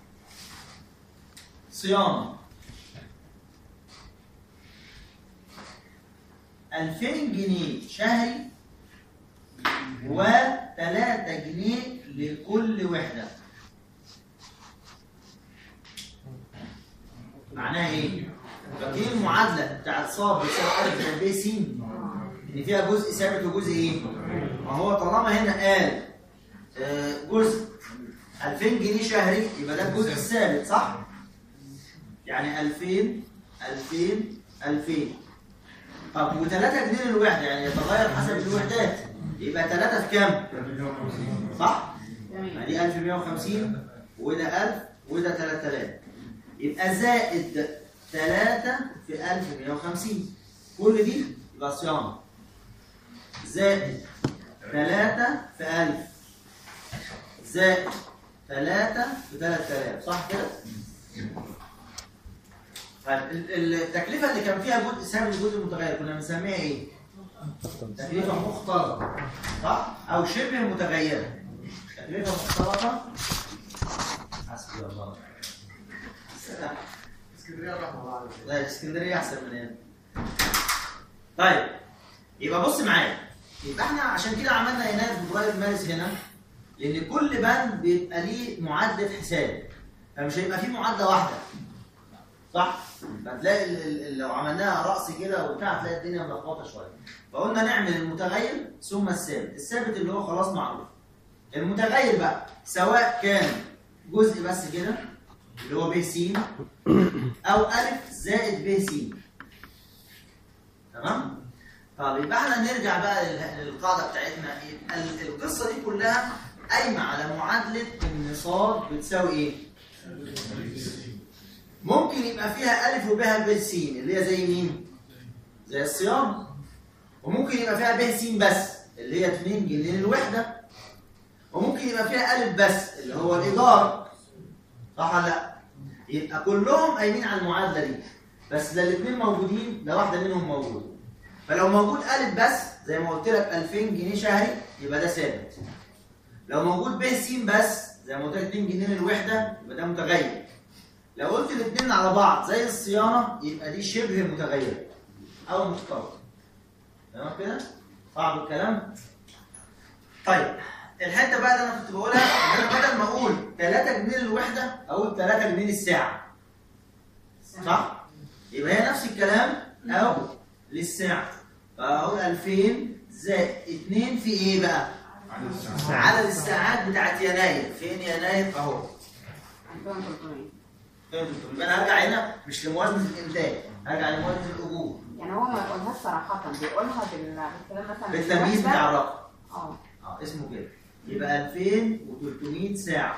صيانه 2000 جنيه شهري و3 جنيه لكل وحده. معناها ايه؟ فاكرين المعادله بتاعت صاد بتساوي الف زائد ب س ان فيها جزء ثابت وجزء ايه؟ ما هو طالما هنا قال آه، جزء 2000 جنيه شهري يبقى ده الجزء الثابت صح؟ يعني 2000 2000 2000 طب و3 جنيه للوحده يعني يتغير حسب الوحدات يبقى 3 في كام؟ صح؟ تمام يعني دي 1150 وده 1000 وده 3000 يبقى زائد 3 في 1150 كل دي يبقى صيانه زائد 3 في 1000 زائد 3 في 3000 صح كده؟ طيب ال- التكلفه اللي كان فيها جزء ثابت وجزء متغير كنا بنسميها ايه؟ تكلفه مختلطه صح؟ او شبه متغيره تكلفه مختلطه حسبي الله السلام اسكندريه رحمه الله عليك لا اسكندريه احسن من هنا طيب يبقى بص معايا يبقى احنا عشان كده عملنا يناير فبراير مارس هنا لان كل بند بيبقى ليه معادله حساب فمش هيبقى فيه معادله واحده صح فتلاقي ال- ال- ال- لو عملناها راس كده وبتاع هتلاقي الدنيا ملخبطه شويه فقلنا نعمل المتغير ثم الثابت الثابت اللي هو خلاص معروف المتغير بقى سواء كان جزء بس كده اللي هو ب س او الف زائد ب س تمام طب يبقى احنا نرجع بقى لل- للقاعده بتاعتنا يبقى ال- القصه دي كلها قايمه على معادله ان صاد بتساوي ايه ممكن يبقى فيها الف وبها ب س اللي هي زي مين زي الصيام وممكن يبقى فيها ب س بس اللي هي 2 جنيه للوحده وممكن يبقى فيها الف بس اللي هو الايجار صح ولا لا يبقى كلهم قايمين على المعادله دي بس لا الاثنين موجودين لا واحده منهم موجوده فلو موجود الف بس زي ما قلت لك 2000 جنيه شهري يبقى ده ثابت لو موجود ب س بس زي ما قلت لك 2 جنيه للوحده يبقى ده متغير لو قلت الاثنين على بعض زي الصيانه يبقى دي شبه متغيره او مختلطه تمام كده صعب الكلام طيب الحته بقى اللي انا كنت بقولها ان انا بدل ما اقول 3 جنيه للوحده اقول 3 جنيه للساعه صح؟ يبقى هي نفس الكلام او للساعه فاقول 2000 زائد 2 في ايه بقى؟ عدد الساعات بتاعت يناير فين يناير اهو 2300 يبقى انا هرجع هنا مش لموازنه الانتاج هرجع لموازنه الاجور يعني هو ما يقولهاش صراحة بيقولها بال- بالكلام مثلا بالتمييز الوحدة. بتاع الرقم اه اه اسمه كده يبقى 2300 ساعة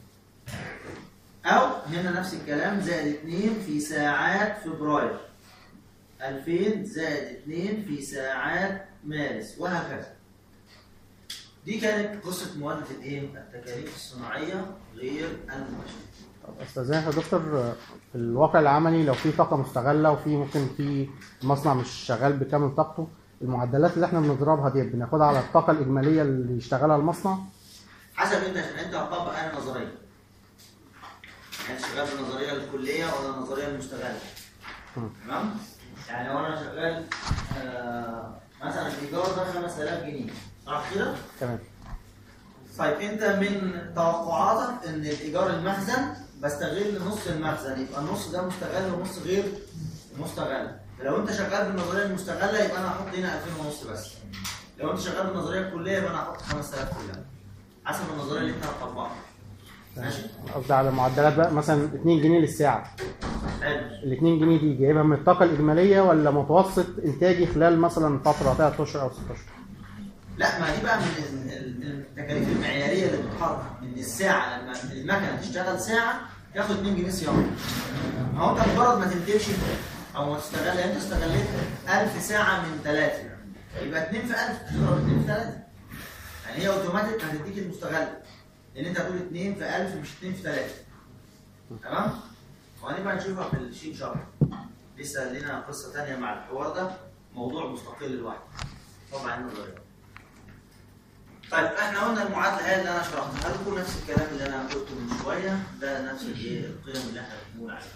أو هنا نفس الكلام زائد 2 في ساعات فبراير 2000 زائد 2 في ساعات مارس وهكذا دي كانت قصة موازنة الايه؟ التكاليف الصناعية غير المباشرة طب استاذنك يا دكتور في الواقع العملي لو في طاقه مستغله وفي ممكن في مصنع مش شغال بكامل طاقته المعدلات اللي احنا بنضربها دي بناخدها على الطاقه الاجماليه اللي يشتغلها المصنع حسب انت عشان انت هتطبق انا نظريه يعني شغال بالنظريه الكليه ولا النظريه المستغله مم. تمام يعني لو انا شغال آه مثلا الايجار ده 5000 جنيه صح كده تمام طيب انت من توقعاتك ان الايجار المخزن بستغل نص المخزن يبقى النص ده مستغل ونص غير مستغل لو انت شغال بالنظريه المستغله يبقى انا هحط هنا 2000 ونص بس لو انت شغال بالنظريه الكليه يبقى انا هحط 5000 كلها حسب النظريه اللي انت هتطبقها ماشي قصدي على معدلات بقى مثلا 2 جنيه للساعه حلو ال 2 جنيه دي جايبها من الطاقه الاجماليه ولا متوسط انتاجي خلال مثلا فتره 3 اشهر او 6 اشهر لا ما دي بقى من ال- ال- التكاليف المعياريه اللي بتتحط ان الساعه لما المكنه تشتغل ساعه تاخد 2 جنيه صيانه ما هو انت مجرد ما تنتجش او ما تستغل انت استغليت 1000 ساعه من ثلاثه يبقى 2 في 1000 تضرب 2 في 3 يعني هي اوتوماتيك هتديك المستغل لان انت هتقول 2 في 1000 مش 2 في 3 تمام وهنبقى نشوفها في الشيت شرح لسه لنا قصه ثانيه مع الحوار ده موضوع مستقل لوحده طبعا النظريه طيب احنا قلنا المعادله هي اللي انا شرحتها لكم نفس الكلام اللي انا قلته من شويه ده نفس الايه القيم اللي احنا بنقول عليها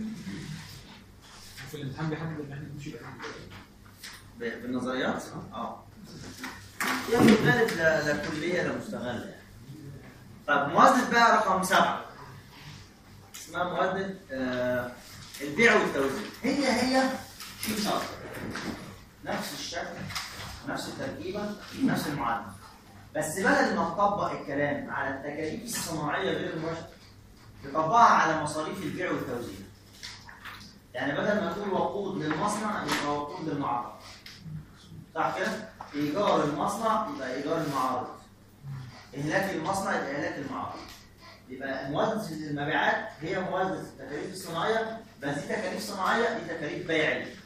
في الامتحان بيحدد ان احنا نمشي بقى ب- بالنظريات اه يعني في الغالب لا لا كليه لا مستغله يعني طب موازنه بقى رقم سبعه اسمها موازنه آه البيع والتوزيع هي هي شيء شرط نفس الشكل نفس التركيبه نفس المعادله بس بدل ما تطبق الكلام على التكاليف الصناعيه غير المباشره تطبقها على مصاريف البيع والتوزيع يعني بدل ما تقول وقود للمصنع يبقى وقود للمعرض صح كده؟ ايجار المصنع يبقى ايجار المعارض اهلاك المصنع يبقى اهلاك المعارض يبقى موازنه المبيعات هي موازنه التكاليف الصناعيه بس دي تكاليف صناعيه دي تكاليف بيعيه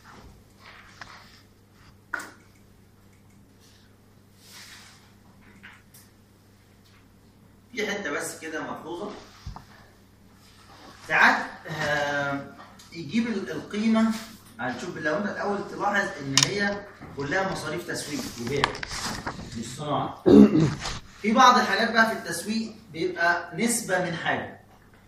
في حته بس كده ملحوظه ساعات آه، يجيب ال- القيمه هنشوف لو انت الاول تلاحظ ان هي كلها مصاريف تسويق وبيع مش صناعه في بعض الحاجات بقى في التسويق بيبقى نسبه من حاجه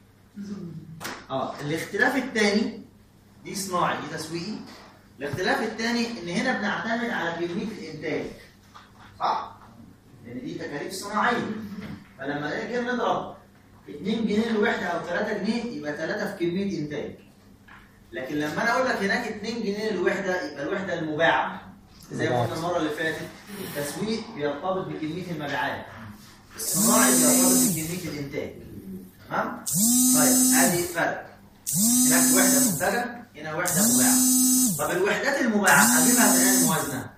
اه الاختلاف الثاني دي صناعي دي تسويقي الاختلاف الثاني ان هنا بنعتمد على كميه الانتاج صح لان دي تكاليف صناعيه فلما نيجي نضرب 2 جنيه الوحده او 3 جنيه يبقى 3 في كميه انتاج لكن لما انا اقول لك هناك 2 جنيه الوحده يبقى الوحده المباعه زي ما قلنا المره اللي فاتت التسويق بيرتبط بكميه المبيعات الصناعي بيرتبط بكميه الانتاج تمام طيب ادي فرق هناك وحده منتجه هنا وحده مباعه طب الوحدات المباعه اجيبها من أي موازنه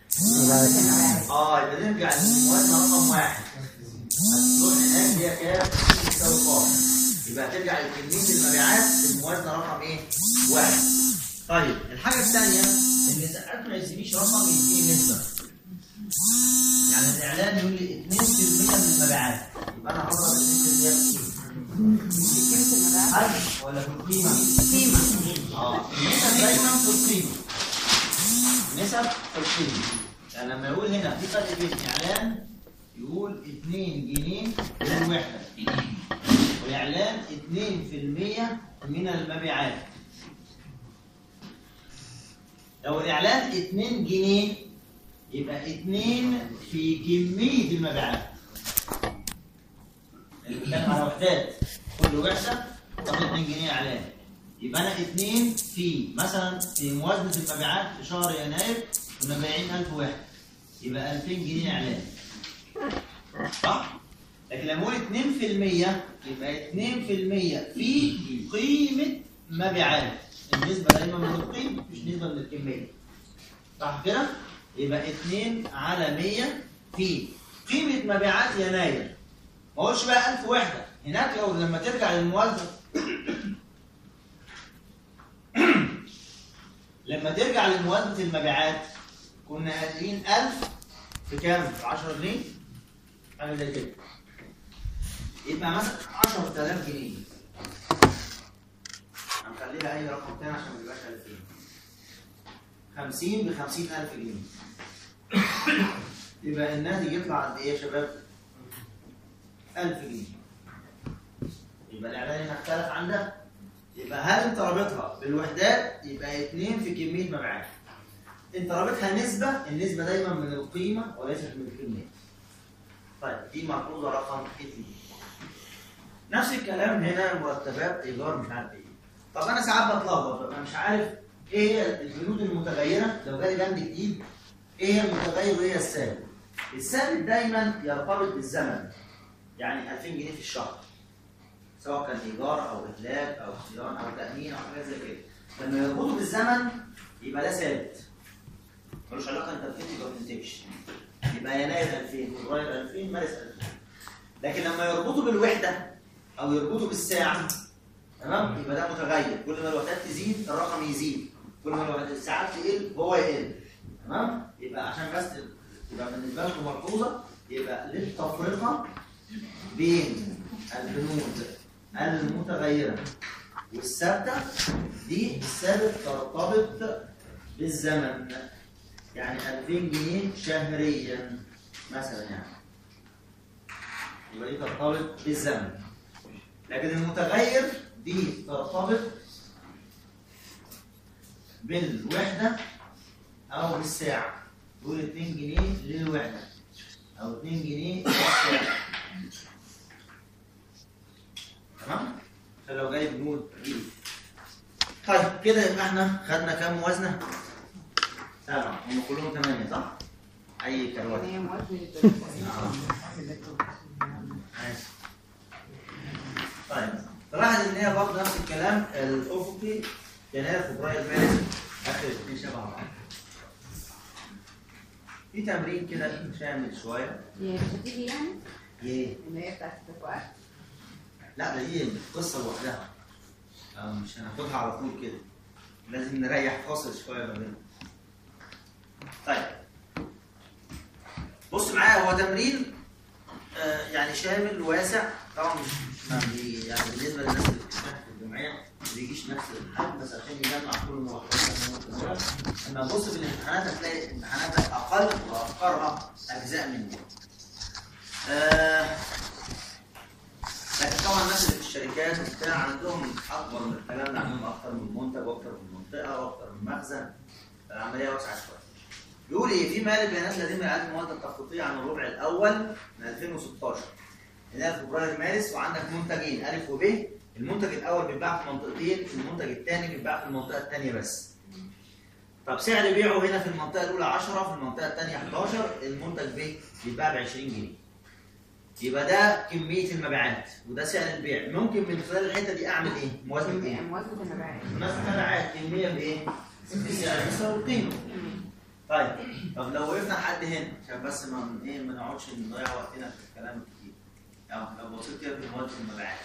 اه يبقى نرجع للموازنه رقم واحد هتروح هناك هي كام؟ تساوي قاف يبقى ترجع لكميه المبيعات في الموازنه رقم ايه؟ واحد طيب الحاجه الثانيه ان ساعات ما يسيبيش رقم يديني نسبه يعني الاعلان يقول لي 2% من المبيعات يبقى انا هضرب 2% في ايه؟ كلمة المبيعات ألف ولا في القيمه؟ قيمة اه النسب دايما في القيمه نسب في القيمه يعني لما يقول هنا في فرق بين اعلان يقول 2 جنيه للوحده واعلان 2% من المبيعات لو الاعلان 2 جنيه يبقى 2 في كميه المبيعات اللي بنتكلم على وحدات كل وحده طب 2 جنيه اعلان يبقى انا 2 في مثلا في موازنه المبيعات في شهر يناير كنا بايعين 1000 وحده يبقى 2000 جنيه اعلان صح؟ لكن لما اقول 2% يبقى 2% في قيمه مبيعات النسبه دايما من القيمه مش نسبه من الكميه صح كده؟ يبقى 2 على 100 في قيمه مبيعات يناير ما اقولش بقى 1000 وحده هناك لو لما ترجع للموازنه لما ترجع لموازنه المبيعات كنا قايلين 1000 في كام؟ في 10 جنيه حاجه زي كده يبقى مثلا 10000 جنيه هنخليها اي رقم تاني عشان ما يبقاش 2000 50 ب 50000 جنيه يبقى الناتج يطلع قد ايه يا شباب؟ 1000 جنيه يبقى الاعلان هنا اختلف عن ده يبقى هل انت رابطها بالوحدات يبقى 2 في كميه مبيعات انت رابطها نسبه النسبه دايما من القيمه وليست من الكميه طيب دي ملحوظه رقم 2 نفس الكلام هنا مرتبات ايجار مش عارف ايه طب انا ساعات بتلخبط ببقى مش عارف ايه هي البنود المتغيره لو جالي بند جديد ايه هي المتغير وايه هي الثابت الثابت دايما يرتبط بالزمن يعني 2000 جنيه في الشهر سواء كان ايجار او اهلاك او صيانه او تامين او حاجات زي كده لما يربطوا بالزمن يبقى ده ثابت ملوش علاقه انت بتنتج او ما بتنتجش يبقى يناير 2000 فبراير 2000 مارس 2000 لكن لما يربطوا بالوحده او يربطوا بالساعه تمام يبقى ده متغير كل ما الوحدات تزيد الرقم يزيد كل ما الوحدات الساعات تقل هو يقل تمام يبقى عشان بس يبقى بالنسبه لكم ملحوظه يبقى للتفرقه بين البنود المتغيره والثابته دي الثابت ترتبط بالزمن يعني 2000 جنيه شهريا مثلا يعني يبقى دي ترتبط بالزمن لكن المتغير دي ترتبط بالوحدة أو بالساعة تقول 2 جنيه للوحدة أو 2 جنيه للساعة تمام؟ عشان لو جاي بنود دي طيب كده يبقى احنا خدنا كام موازنة؟ سبعة هم كلهم ثمانية صح؟ أي كروات يعني هي موازنة ماشي. طيب تلاحظ ان هي برضه نفس الكلام الافقي يناير فبراير مارس اخر الاثنين شبه بعض. في تمرين كده شامل شويه هي مش هتيجي يعني ايه؟ اللي هي بتاعت التفاعل لا ده دي قصه لوحدها. آه، مش هناخدها على طول كده. لازم نريح فاصل شويه ما بينهم. طيب بص معايا هو تمرين آه، يعني شامل واسع طبعا مش مش ما بي- يعني بالنسبه للناس اللي بتشتغل في الجمعيه ما بيجيش نفس الحجم بس عشان يجمع كل الملاحظات اللي ممكن نقولها. لما تبص في الامتحانات هتلاقي امتحانات اقل وافكارها اجزاء من دي. آه لكن طبعا الناس اللي في الشركات وبتاع عندهم اكبر من الكلام ده عندهم اكتر من منتج واكتر من منطقه واكتر من مخزن العمليه واسعه شويه. بيقول ايه في مال البيانات لديهم اعاده المواد التخطيطيه عن الربع الاول من 2016 يناير فبراير مارس وعندك منتجين الف وب المنتج الاول بيتباع في منطقتين المنتج الثاني بيتباع في المنطقه الثانيه بس طب سعر بيعه هنا في المنطقه الاولى 10 في المنطقه الثانيه 11 المنتج ب بيتباع ب 20 جنيه يبقى ده كميه المبيعات وده سعر البيع ممكن من خلال الحته دي اعمل ايه موازنه ايه موازنة المبيعات موازنه مبيعات كميه بايه بسعر يساوي القيمه طيب طب لو وقفنا لحد هنا عشان بس ما من ايه ما نقعدش نضيع وقتنا في الكلام الكتير يعني لو بصيت كده في مواد المبيعات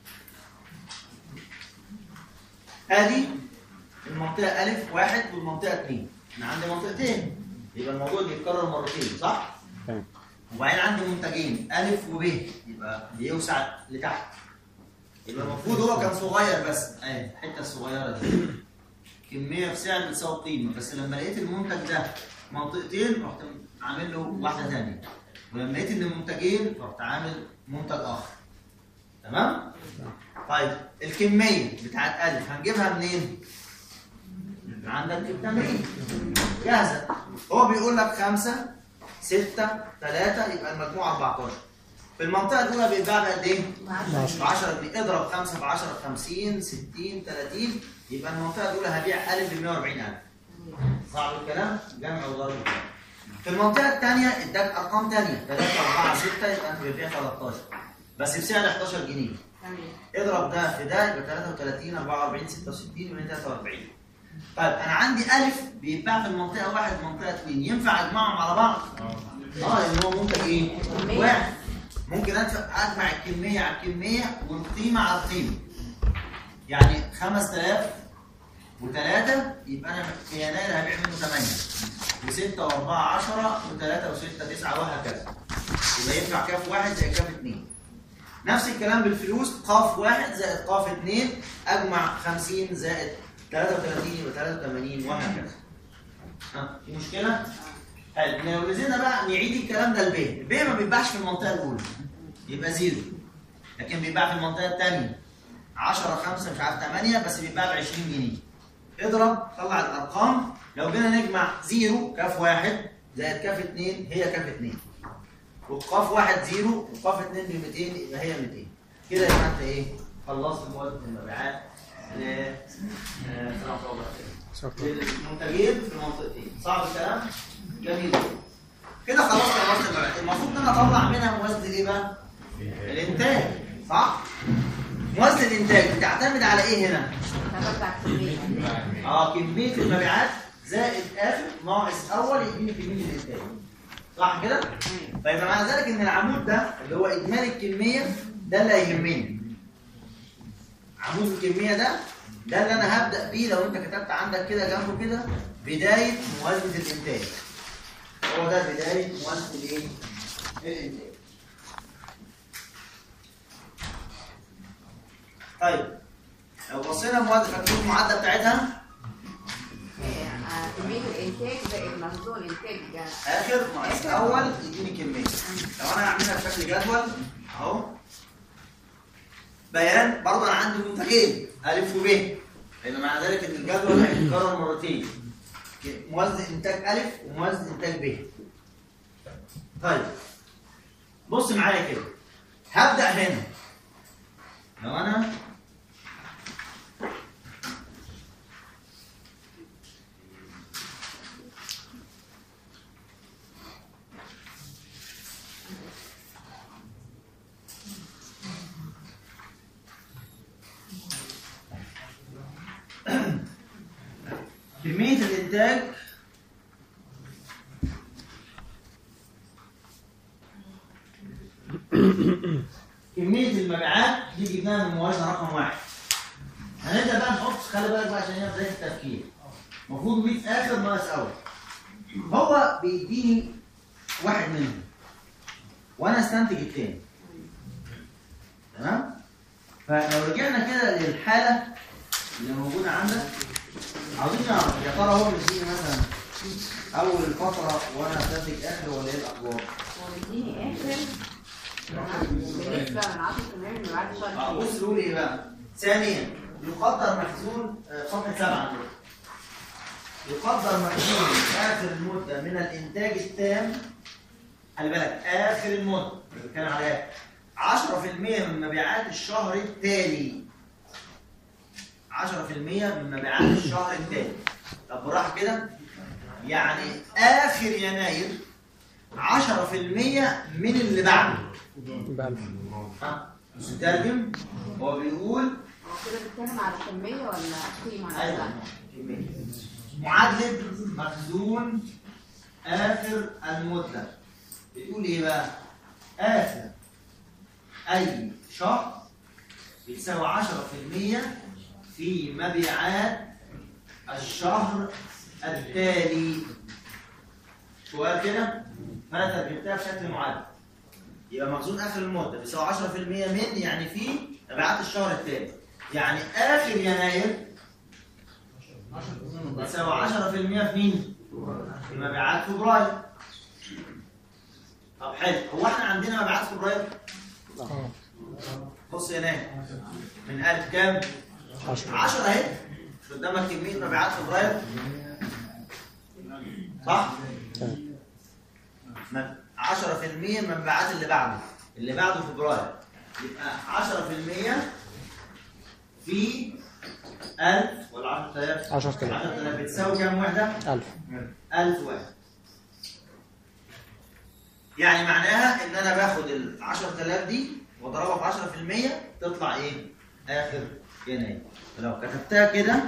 ادي المنطقه الف واحد والمنطقه اثنين انا عندي منطقتين يبقى الموضوع بيتكرر مرتين صح؟ تمام. وبعدين عندي منتجين الف وب يبقى بيوسع لتحت يبقى المفروض هو كان صغير بس اهي الحته الصغيره دي كميه في سعر بتساوي قيمه بس لما لقيت المنتج ده منطقتين رحت عامل له واحده ثانيه ولما لقيت ان المنتجين رحت عامل منتج اخر تمام طيب الكميه بتاعت الف هنجيبها منين من عندك التمرين جاهزه هو بيقول لك خمسة ستة ثلاثة يبقى المجموع 14 في المنطقه الاولى بيتباع بقد ايه؟ معرفش. ب 10 جنيه اضرب 5 ب 10 ب 50 60 30 يبقى المنطقه الاولى هبيع الف ب 140000 صعب الكلام؟ جمع وضرب الكلام. في المنطقه الثانيه اداك ارقام ثانيه 3 4 6 يبقى انت بتبيع 13 بس بسعر 11 جنيه تمام اضرب ده في ده يبقى 33 44 66 يبقى 43 طيب انا عندي الف بيتباع في المنطقه واحد منطقه اثنين ينفع اجمعهم على بعض؟ اه لان هو منتج ايه؟ كمية. واحد ممكن أدفع- اجمع الكميه على الكميه والقيمه على القيمه يعني 5000 وثلاثة يبقى انا في يناير هبيع منه 8 و6 و4 10 و3 و6 9 وهكذا يبقى ينفع كاف واحد زي كاف اثنين نفس الكلام بالفلوس قاف واحد زائد قاف اثنين اجمع 50 زائد 33 يبقى 83 وهكذا. ها في مشكلة؟ حلو لو نزلنا بقى نعيد الكلام ده البيع، البيع ما بيتباعش في المنطقة الأولى يبقى زيرو لكن بيتباع في المنطقة الثانية 10 5 مش عارف 8 بس بيتباع ب 20 جنيه. اضرب طلع الأرقام لو جينا نجمع زيرو كاف واحد زائد كاف اثنين هي كاف اثنين. وقاف واحد زيرو وقاف اتنين ب 200 يبقى هي 200 كده يبقى انت ايه؟ خلصت مواد المبيعات ل- آه، للمنتجين في المنطقتين صعب الكلام؟ جميل كده خلصت موازنه المبيعات المفروض ان انا اطلع منها موازنه ايه بقى؟ الانتاج صح؟ موازنه الانتاج بتعتمد على ايه هنا؟ تعتمد على الكمية اه كميه المبيعات زائد اخر ناقص اول يديني كميه الانتاج صح كده؟ فيبقى معنى ذلك ان العمود ده اللي هو اجمالي الكميه ده اللي هيهمني عمود الكميه ده ده اللي انا هبدا بيه لو انت كتبت عندك كده جنبه كده بدايه موازنه الانتاج هو ده بدايه موازنه الايه؟ الانتاج طيب لو بصينا موازنه فاكرين المعادله بتاعتها آه، كمية الإنتاج زائد مخزون إنتاج آه، اخر ناقص اول يديني كميه لو انا هعملها بشكل جدول اهو بيان برضه انا عندي منتجين الف وب لان معنى ذلك ان الجدول هيتكرر مرتين موازن انتاج الف وموازن انتاج ب طيب بص معايا كده هبدا هنا لو انا كمية الإنتاج كمية المبيعات دي جبناها من موازنة رقم واحد هنبدأ بقى نحط خلي بالك بقى عشان هي بداية التفكير المفروض 100 آخر ناقص أول هو بيديني واحد منهم وأنا استنتج التاني تمام؟ فلو رجعنا كده للحالة اللي موجودة عندك عاوزين نعرف يا ترى هو مديني مثلا اول الفتره وانا استنتج اخر ولا ايه الاخبار؟ هو بيديني آخر بالنسبة من 10 من بعد اه شهر بص بيقول ايه بقى؟ ثانيا يقدر مخزون آه، صفحه سبعه عندنا يقدر مخزون اخر المده من الانتاج التام خلي بالك اخر المده اللي بنتكلم عليها 10% من مبيعات الشهر التالي 10% من مبيعات الشهر التالي طب بالراحه كده يعني اخر يناير 10% من اللي بعده بألف ها مش مترجم هو بيقول هو كده بيتكلم على كمية ولا قيمة ايوه نفسها؟ كمية. معادله مخزون اخر المده بتقول ايه بقى اخر اي شهر بتساوي 10% في مبيعات الشهر التالي سؤال كده فانا ترجمتها بشكل معادل يبقى مخزون اخر المده بيساوي 10% من يعني في مبيعات الشهر التالي يعني اخر يناير بتساوي 10% في مين؟ في مبيعات فبراير طب حلو هو احنا عندنا مبيعات فبراير اه بص هناك من 1000 كام؟ 10 10 اهي مش قدامك كميه مبيعات فبراير صح؟ تمام. من 10% من المبيعات اللي بعده اللي بعده فبراير يبقى 10% في 1000 ولا 10000 10000 10000 بتساوي كام وحده 1000 1000 واحد يعني معناها ان انا باخد ال 10000 دي واضربها في 10% تطلع ايه؟ اخر يناير فلو كتبتها كده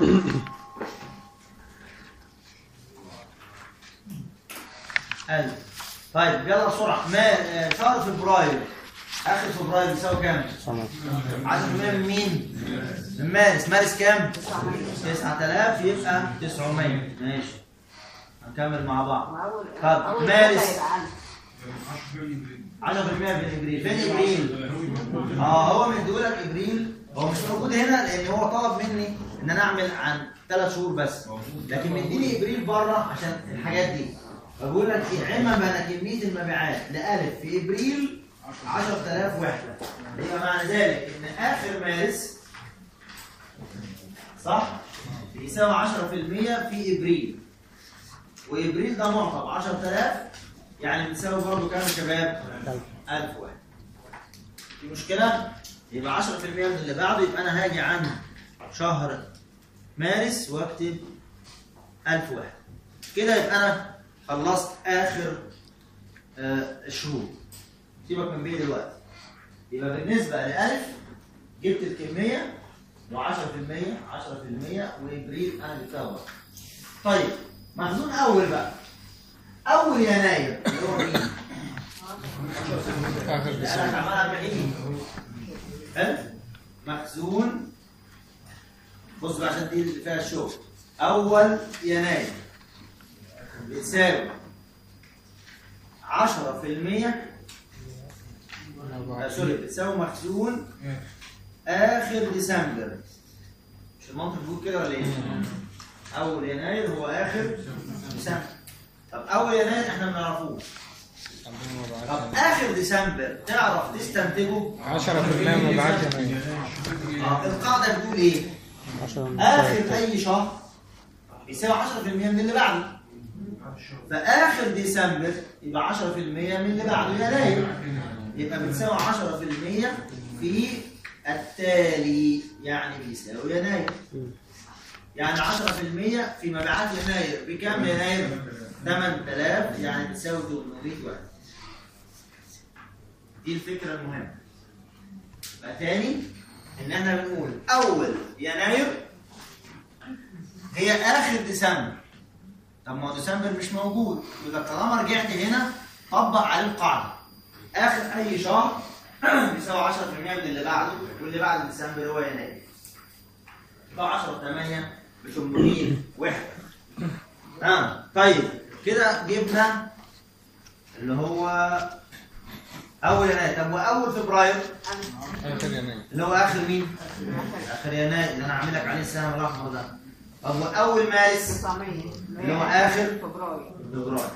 ألف طيب يلا بسرعة ما آه، شهر فبراير آخر فبراير بيساوي كام؟ 10% من مين؟ من مارس مارس كام؟ 9000 يبقى 900 ماشي هنكمل مع بعض وأول طب، أول مارس. خطة يبقى 10% ألف. من ابريل فين ابريل؟ اه هو مديهولك ابريل هو مش موجود هنا لان هو طلب مني ان انا اعمل عن ثلاث شهور بس لكن مديني ابريل بره عشان الحاجات دي فبقول لك ايه علما بان كميه المبيعات لالف في ابريل 10000 وحده يبقى معنى ذلك ان اخر مارس صح بيساوي 10% في ابريل وابريل ده معطى ب 10000 يعني بتساوي برضه كام يا شباب؟ 1000 واحد في مشكلة؟ يبقى 10% من اللي بعده يبقى أنا هاجي عن شهر مارس واكتب 1000 واحد كده يبقى أنا خلصت آخر آه، الشهور سيبك من بيه دلوقتي يبقى بالنسبة لألف جبت الكمية و10% 10% وإبريل أنا جبتها برضه. طيب مخزون أول بقى أول يناير اللي هو مين؟ اخر انا ديسمبر عمال 40 حلو مخزون بص بقى عشان دي اللي فيها الشغل اول يناير بتساوي 10% آه، سوري بتساوي مخزون اخر ديسمبر مش المنطق بيقول كده ولا ايه؟ اول يناير هو اخر ديسمبر طب اول يناير احنا ما نعرفوش طب اخر ديسمبر تعرف تستنتجه 10% مبيعات يناير آه، القاعده بتقول ايه اخر اي شهر يساوي 10% من اللي بعده فاخر ديسمبر يبقى 10% من اللي بعده يناير يبقى بتساوي 10% في التالي يعني بيساوي يناير يعني 10% في مبيعات يناير بكام يناير 8000 يعني بتساوي 800 واحد دي الفكره المهمه يبقى تاني ان احنا بنقول اول يناير هي اخر ديسمبر طب ما هو ديسمبر مش موجود يبقى طالما رجعت هنا طبق عليه القاعده اخر اي شهر بيساوي 10% من اللي بعده واللي بعد ديسمبر هو يناير يبقى 10 8 ب 800 وحده تمام طيب كده جبنا اللي هو اول يناير طب واول فبراير اخر يناير اللي هو اخر مين؟ اخر يناير اللي انا عامل لك عليه السنه الاحمر ده طب واول مارس 900 اللي هو آخر فبراير فبراير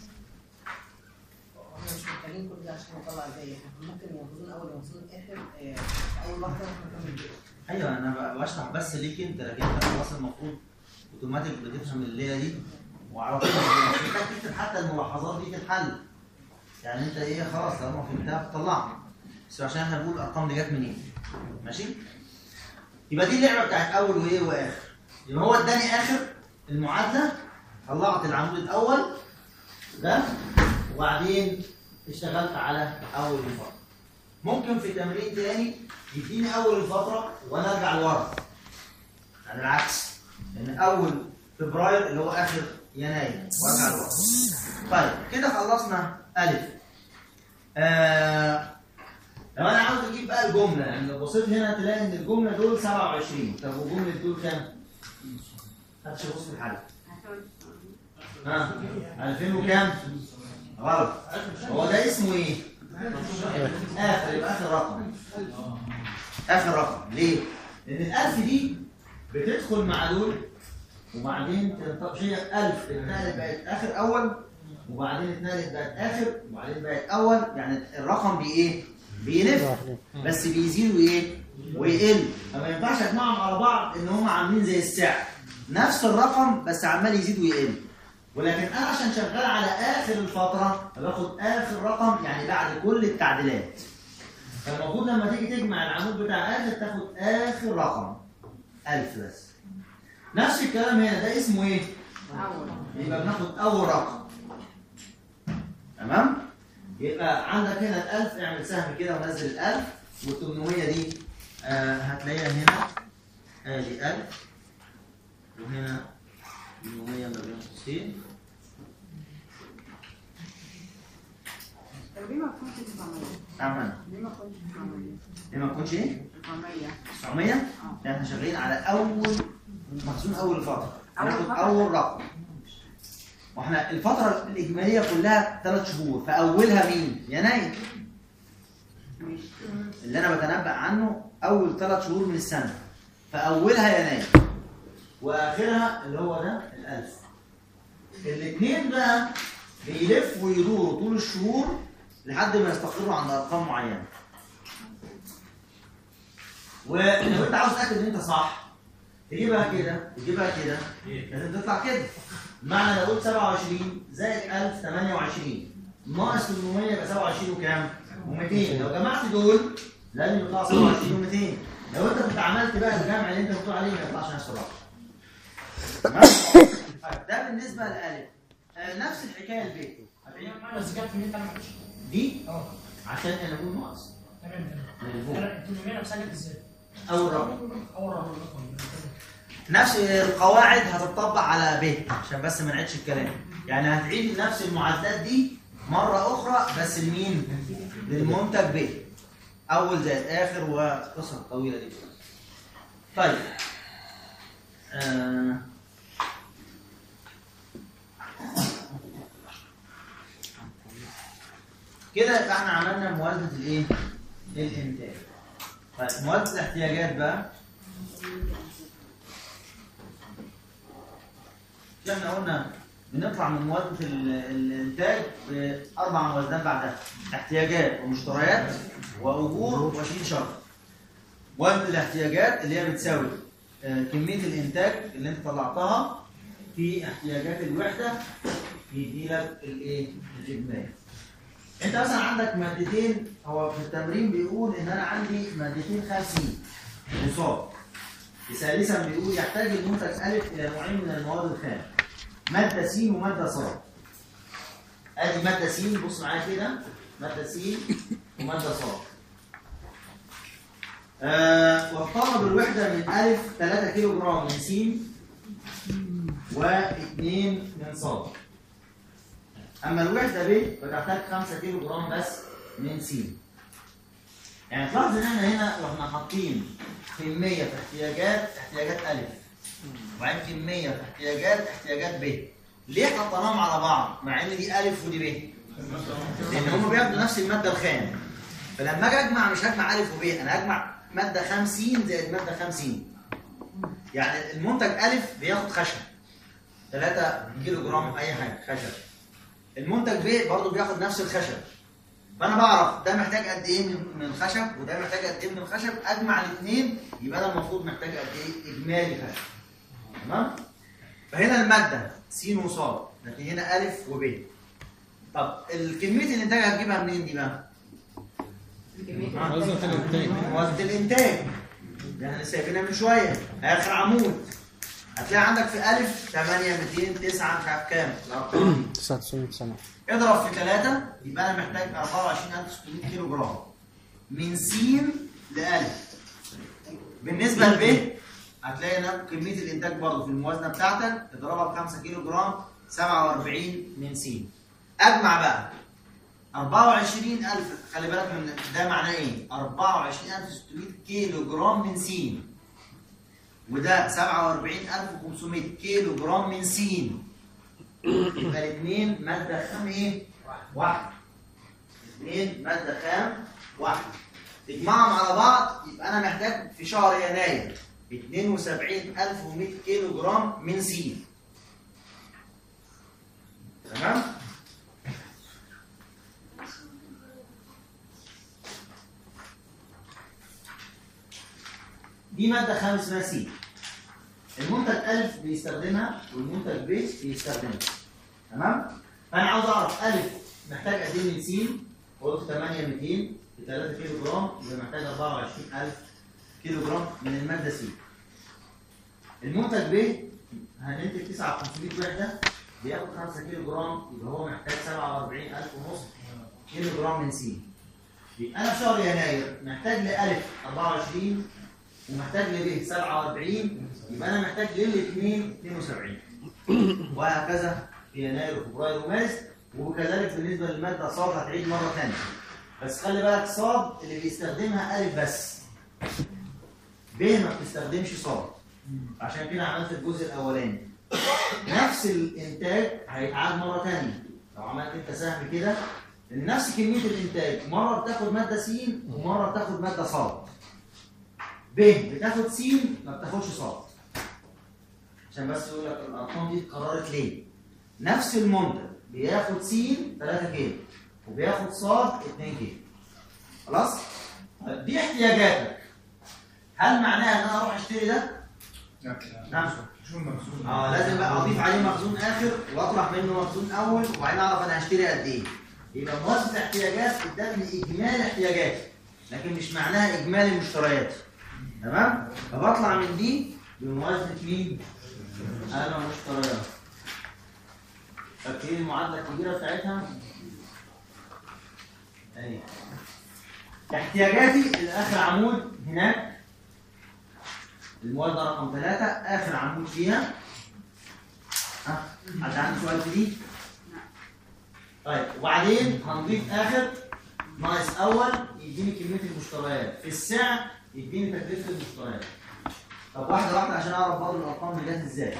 احنا مش محتاجين كل ده عشان نطلع زي احنا ممكن يوصلون اول يوصلون اخر آه، في اول واحده واحنا نكمل بيها ايوه انا ب- بشرح بس ليك انت لكن انت خلاص المفروض اوتوماتيك بتفهم الليله دي وعلى طول محتاج تكتب حتى الملاحظات دي تتحل يعني انت ايه خلاص لما فهمتها بتطلعها بس عشان احنا بنقول الارقام دي جت منين ماشي يبقى دي اللعبه بتاعت اول وايه واخر يبقى هو اداني اخر المعادله طلعت العمود الاول ده وبعدين اشتغلت على اول الفتره ممكن في تمرين تاني يديني اول الفتره وانا ارجع لورا يعني العكس ان اول فبراير اللي هو اخر يناير وارجع لورا طيب كده خلصنا الف آه لو انا عاوز اجيب بقى الجمله يعني لو بصيت هنا تلاقي ان الجمله دول 27 طب وجمله دول كام؟ محدش يبص في الحل ها 2000 وكام؟ غلط هو ده اسمه ايه؟ اخر يبقى اخر رقم اخر رقم ليه؟ لان الالف دي بتدخل مع دول وبعدين تنطبق هي الف اتنقلت بقت اخر اول وبعدين اتنقلت بقت اخر وبعدين بقت اول يعني الرقم بي ايه؟ بيلف بس بيزيد وايه؟ ويقل فما ينفعش اجمعهم على بعض ان هم عاملين زي السعر نفس الرقم بس عمال يزيد ويقل ولكن انا عشان شغال على اخر الفتره باخد اخر رقم يعني بعد كل التعديلات فالمفروض لما تيجي تجمع العمود بتاع اخر تاخد اخر رقم 1000 بس نفس الكلام هنا ده اسمه ايه؟ أول يبقى بناخد اول رقم تمام يبقى عندك هنا ال 1000 اعمل سهم كده ونزل ال 1000 وال 800 دي آه هتلاقيها هنا ادي 1000 وهنا 800 ما بين قوسين طب ليه ما تكونش 900 عمل ليه ما تكونش 900 ليه ما تكونش ايه؟ 900 900 يعني احنا شغالين على اول مخزون اول الفتره أول هناخد فترة. اول رقم واحنا الفتره الاجماليه كلها ثلاث شهور فاولها مين؟ يناير ماشي اللي انا بتنبأ عنه اول ثلاث شهور من السنه فاولها يناير واخرها اللي هو ده الالف الاثنين بقى بيلف ويدوروا طول الشهور لحد ما يستقروا عند ارقام معينه ولو انت عاوز تاكد ان انت صح تجيبها كده تجيبها كده لازم تطلع كده بمعنى لو قلت 27 زائد 1000 28 ناقص 800 يبقى 27 وكام؟ و200 لو جمعت دول لازم يطلع 27 و200 لو انت كنت عملت بقى الجمع اللي انت بتقول عليه ما يطلعش نفس الرقم تمام؟ طيب، ده بالنسبه للالف آه، نفس الحكايه البيت بس جت من انت ما عملتش دي اه عشان انا اقول ناقص تمام من تمام الفوق انا 800 نفسها جت ازاي؟ اول رقم اول رقم رقم نفس القواعد هتطبق على ب عشان بس ما نعيدش الكلام يعني هتعيد نفس المعادلات دي مرة أخرى بس لمين؟ للمنتج ب أول زائد آخر والقصة الطويلة دي طيب آه. كده يبقى احنا عملنا موازنة الايه؟ الإنتاج طيب موازنة الاحتياجات بقى مش احنا قلنا بنطلع من موازنة ال- الإنتاج بأربع موازنات بعدها احتياجات ومشتريات وأجور وشيل شرط موازنة الاحتياجات اللي هي بتساوي آه، كمية الإنتاج اللي أنت طلعتها في احتياجات الوحدة يدي لك الإيه؟ الإجمالي. أنت مثلا عندك مادتين هو في التمرين بيقول إن أنا عندي مادتين خمسين مصاب. ثالثا بيقول يحتاج المنتج ألف إلى نوعين من المواد الخام. مادة س ومادة ص. ادي مادة س بص معايا كده مادة س ومادة ص. آه والطلب الوحدة من ألف 3 كيلو جرام من س و2 من ص. أما الوحدة ب فتحتاج 5 كيلو جرام بس من س. يعني تلاحظ إن احنا هنا واحنا حاطين كمية في احتياجات احتياجات ألف. وبعدين كمية في احتياجات احتياجات ب ليه حطيناهم على بعض مع ان دي ألف ودي ب لأن هم بياخدوا نفس المادة الخام فلما أجي أجمع مش هجمع ألف وب أنا هجمع مادة 50 زائد مادة 50 يعني المنتج ألف بياخد خشب 3 كيلو جرام أي حاجة خشب المنتج ب برضه بياخد نفس الخشب فانا بعرف ده محتاج قد ايه من من الخشب وده محتاج قد ايه من الخشب اجمع الاثنين يبقى انا المفروض محتاج قد ايه اجمالي خشب تمام فهنا الماده س وص لكن هنا الف وب طب الكميه الانتاج هتجيبها منين دي بقى؟ كمية الإنتاج. موازنه الانتاج ده احنا سايبينها من شويه اخر عمود هتلاقي عندك في الف 8 200 9 مش عارف كام الارقام دي 99 سنة اضرب في 3 يبقى انا محتاج 24600 كيلو جرام من س لألف بالنسبة لب هتلاقي هنا كمية الإنتاج برضه في الموازنة بتاعتك اضربها ب 5 كيلو جرام 47 من س أجمع بقى 24000 خلي بالك من ده معناه إيه؟ 24600 كيلو جرام من س وده 47500 كيلو جرام من س يبقى الاثنين مادة خام ايه؟ واحدة. اثنين مادة خام واحدة. تجمعهم على بعض يبقى أنا محتاج في شهر يناير 72100 كيلو جرام من سين. تمام؟ دي مادة خام اسمها سين. المنتج ألف بيستخدمها والمنتج ب بيستخدمها تمام؟ فأنا عاوز أعرف ألف محتاج قد إيه من س؟ قلت 8 200 في 3 كيلو جرام يبقى محتاج 24000 كيلو جرام من الماده سي المنتج ب هننتج 9500 وحده بياخد 5 كيلو جرام يبقى هو محتاج 47000 ونص كيلو جرام من سي يبقى انا في شهر يناير محتاج لالف 24 ومحتاج لب 47 يبقى انا محتاج للاثنين 72 وهكذا في يناير وفبراير ومارس وكذلك بالنسبه للماده صاد هتعيد مره ثانيه بس خلي بالك صاد اللي بيستخدمها الف بس ب ما بتستخدمش صاد عشان كده عملت الجزء الاولاني نفس الانتاج هيتعاد مره ثانيه لو عملت انت سهم كده ان نفس كميه الانتاج مره بتاخد ماده س ومره بتاخد ماده صاد ب بتاخد س ما بتاخدش صاد عشان بس يقول لك الارقام دي اتكررت ليه نفس المنتج بياخد س 3 كيلو وبياخد صاد 2 كيلو خلاص طيب دي احتياجاتك هل معناها ان انا اروح اشتري ده نعم شو المقصود؟ اه لازم بقى اضيف عليه مخزون اخر واطرح منه مخزون اول وبعدين اعرف انا هشتري قد ايه يبقى موازنه احتياجات ادتني اجمالي احتياجاتي لكن مش معناها اجمالي مشترياتي تمام فبطلع من دي بموازنه مين انا مشتريات فاكرين المعادله الكبيره بتاعتها اهي احتياجاتي الاخر عمود هناك الموازنه رقم ثلاثة آخر عمود فيها ها حد عنده سؤال في دي؟ طيب وبعدين هنضيف آخر ناقص أول يديني كمية المشتريات في السعر يديني تكلفة المشتريات طب واحدة واحدة عشان أعرف برضه الأرقام دي جت إزاي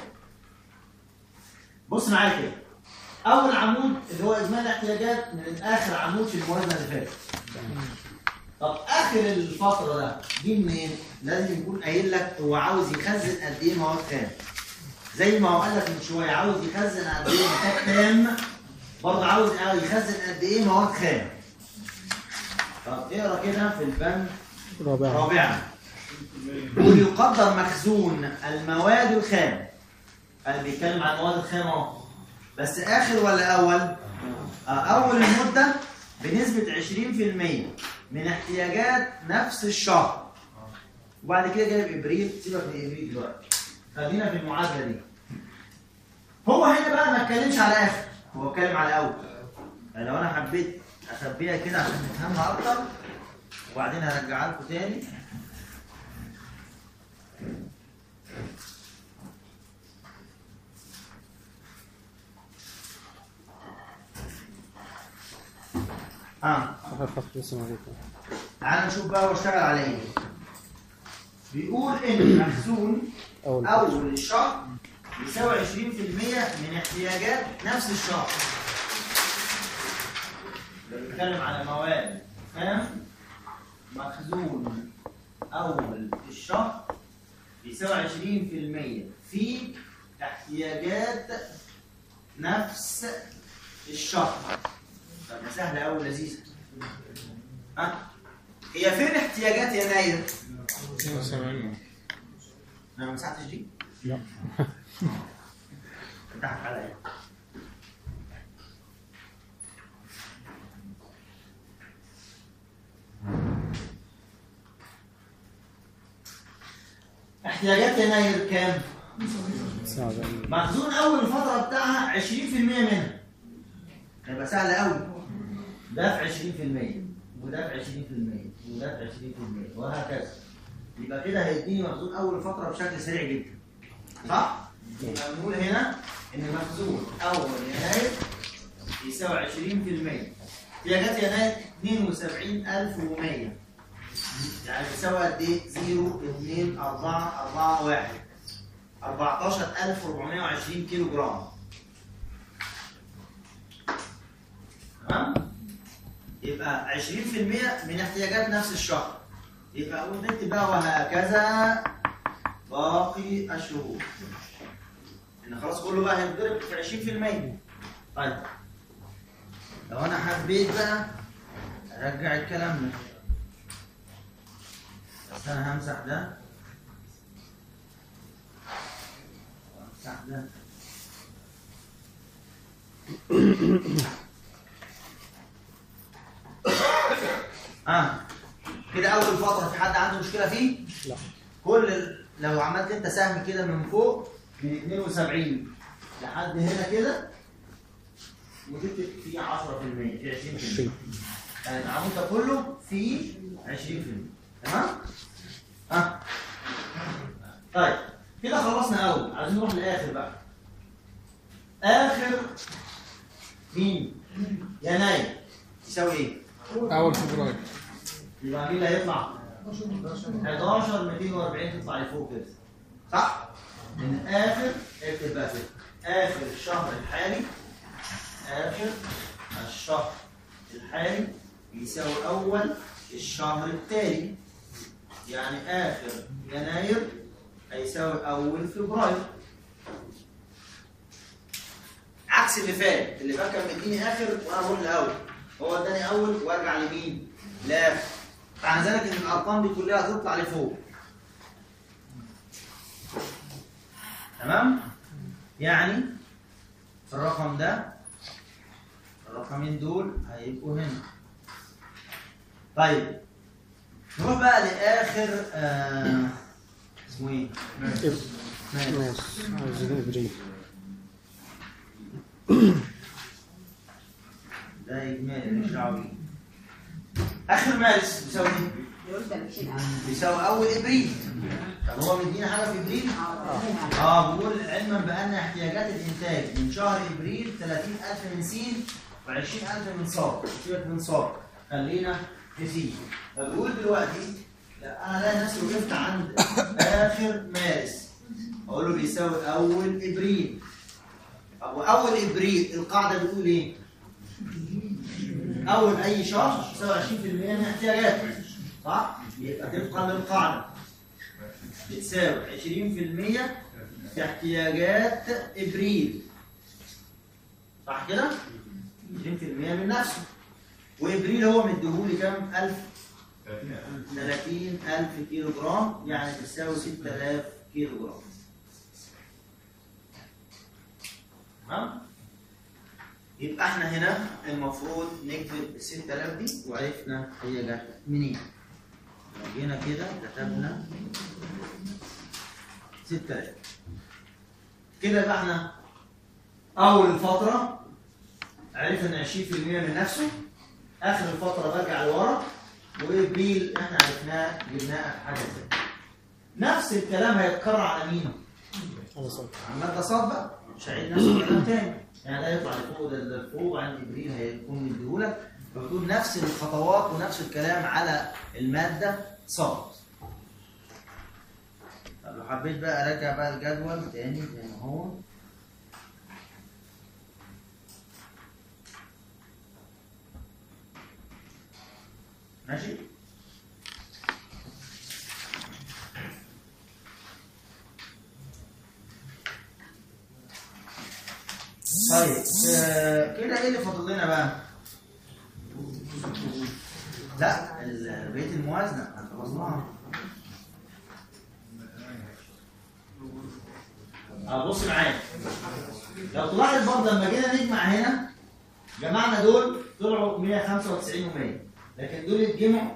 بص معايا كده أول عمود اللي هو إجمالي احتياجات من آخر عمود في الموازنة اللي فاتت طب اخر الفتره ده دي منين؟ لازم يكون قايل لك هو عاوز يخزن قد ايه مواد خام. زي ما هو قال لك من شويه عاوز يخزن قد ايه انتاج تام برضه عاوز يخزن قد ايه مواد خام. طب اقرا كده في البند رابعا رابعا ويقدر مخزون المواد الخام انا بيتكلم عن المواد الخام اهو بس اخر ولا اول آه، اول المده بنسبه 20% من احتياجات نفس الشهر وبعد كده جايب ابريل سيبك من ابريل دلوقتي خلينا في المعادله دي هو هنا بقى ما اتكلمش على اخر هو اتكلم على اول يعني لو انا حبيت اخبيها كده عشان نفهمها اكتر وبعدين هرجعها لكم تاني اه اخر خط لسه موجود تعال نشوف بقى هو اشتغل على ايه بيقول ان مخزون اول اول الشهر يساوي 20% من احتياجات نفس الشهر ده بيتكلم على مواد خام مخزون اول الشهر يساوي 20% في احتياجات نفس الشهر طب ما سهله قوي لذيذه ها هي فين احتياجات يناير؟ انا ما مسحتش دي؟ لا فتحت عليا احتياجات يناير كام؟ ساعة مخزون اول الفتره بتاعها 20% منها هيبقى سهل قوي ده في 20% وده في 20% وده في 20% وهكذا يبقى كده هيديني مخزون اول فتره بشكل سريع جدا صح؟ يبقى بنقول هنا ان مخزون اول يناير يساوي 20% احتياجات يناير 72100 يعني يساوي قد ايه؟ 0 2 4 4 1 14420 كيلو جرام تمام يبقى 20% من احتياجات نفس الشهر يبقى اقول نكتب بقى وهكذا باقي الشهور ان خلاص كله بقى هيتضرب في 20% طيب لو انا حبيت بقى ارجع الكلام ده بس انا همسح ده وامسح ده اه مشكله فيه؟ لا. كل ال- لو عملت انت سهم كده من فوق من 72 لحد هنا كده وتكتب فيه 10% في 20% يعني العمود ده كله فيه 20% تمام؟ ها طيب كده خلصنا اول عايزين نروح للاخر بقى اخر مين؟ يناير يساوي ايه؟ اول فبراير يبقى مين اللي هيطلع؟ 11 240 تطلع لفوق كده صح؟ من اخر اكتب بقى كده اخر الشهر الحالي اخر الشهر الحالي يساوي اول الشهر التالي يعني اخر يناير هيساوي اول فبراير عكس اللي فات اللي فات كان مديني اخر وانا بقول الاول هو اداني اول وارجع لمين؟ لاخر معنى ذلك ان الارقام دي كلها هتطلع لفوق تمام يعني الرقم ده الرقمين دول هيبقوا هنا طيب نروح بقى لاخر آه اسمه ايه؟ ماشي عايزين ابريل ده اجمالي مش دعوه بيه اخر مارس بيساوي ايه؟ يقول ده 200,000 بيساوي اول ابريل طب هو مدينا حاجه في ابريل؟ اه اه بيقول علما بان احتياجات الانتاج من شهر ابريل 30000 من سين و20000 من صاد سيبك من صاد خلينا في سين فبيقول دلوقتي لا انا الاقي نفسي وقفت عند اخر مارس اقول له بيساوي اول ابريل طب واول ابريل القاعده بتقول ايه؟ اول اي شهر يساوي 20% من احتياجاته صح؟ يبقى طبقا للقاعده بتساوي 20% في احتياجات ابريل صح كده؟ 20% من نفسه وابريل هو مديهولي كام؟ 1000 30000 كيلو جرام يعني تساوي 6000 كيلو جرام تمام؟ يبقى احنا هنا المفروض نكتب ال 6000 دي وعرفنا هي جت منين. لو جينا كده كتبنا 6000 كده يبقى احنا اول الفتره عرفنا ان 20% من نفسه اخر الفتره برجع لورا وبيل احنا عرفناه جبناه في حاجه زي نفس الكلام هيتكرر على مين؟ على صوت على الماده صاد بقى مش هعيد نفس الكلام تاني يعني ده يطلع لفوق ده ده لفوق عند ابريل هيكون مديهولك فبتقول نفس الخطوات ونفس الكلام على الماده صاد طب لو حبيت بقى ارجع بقى الجدول تاني زي ما هو ماشي طيب آه كده ايه اللي فاضل لنا بقى؟ لا ال- بقيه الموازنه احنا خلصناها اه بص معايا لو تلاحظ برضه لما جينا نجمع هنا جمعنا دول طلعوا 195 و100 لكن دول اتجمعوا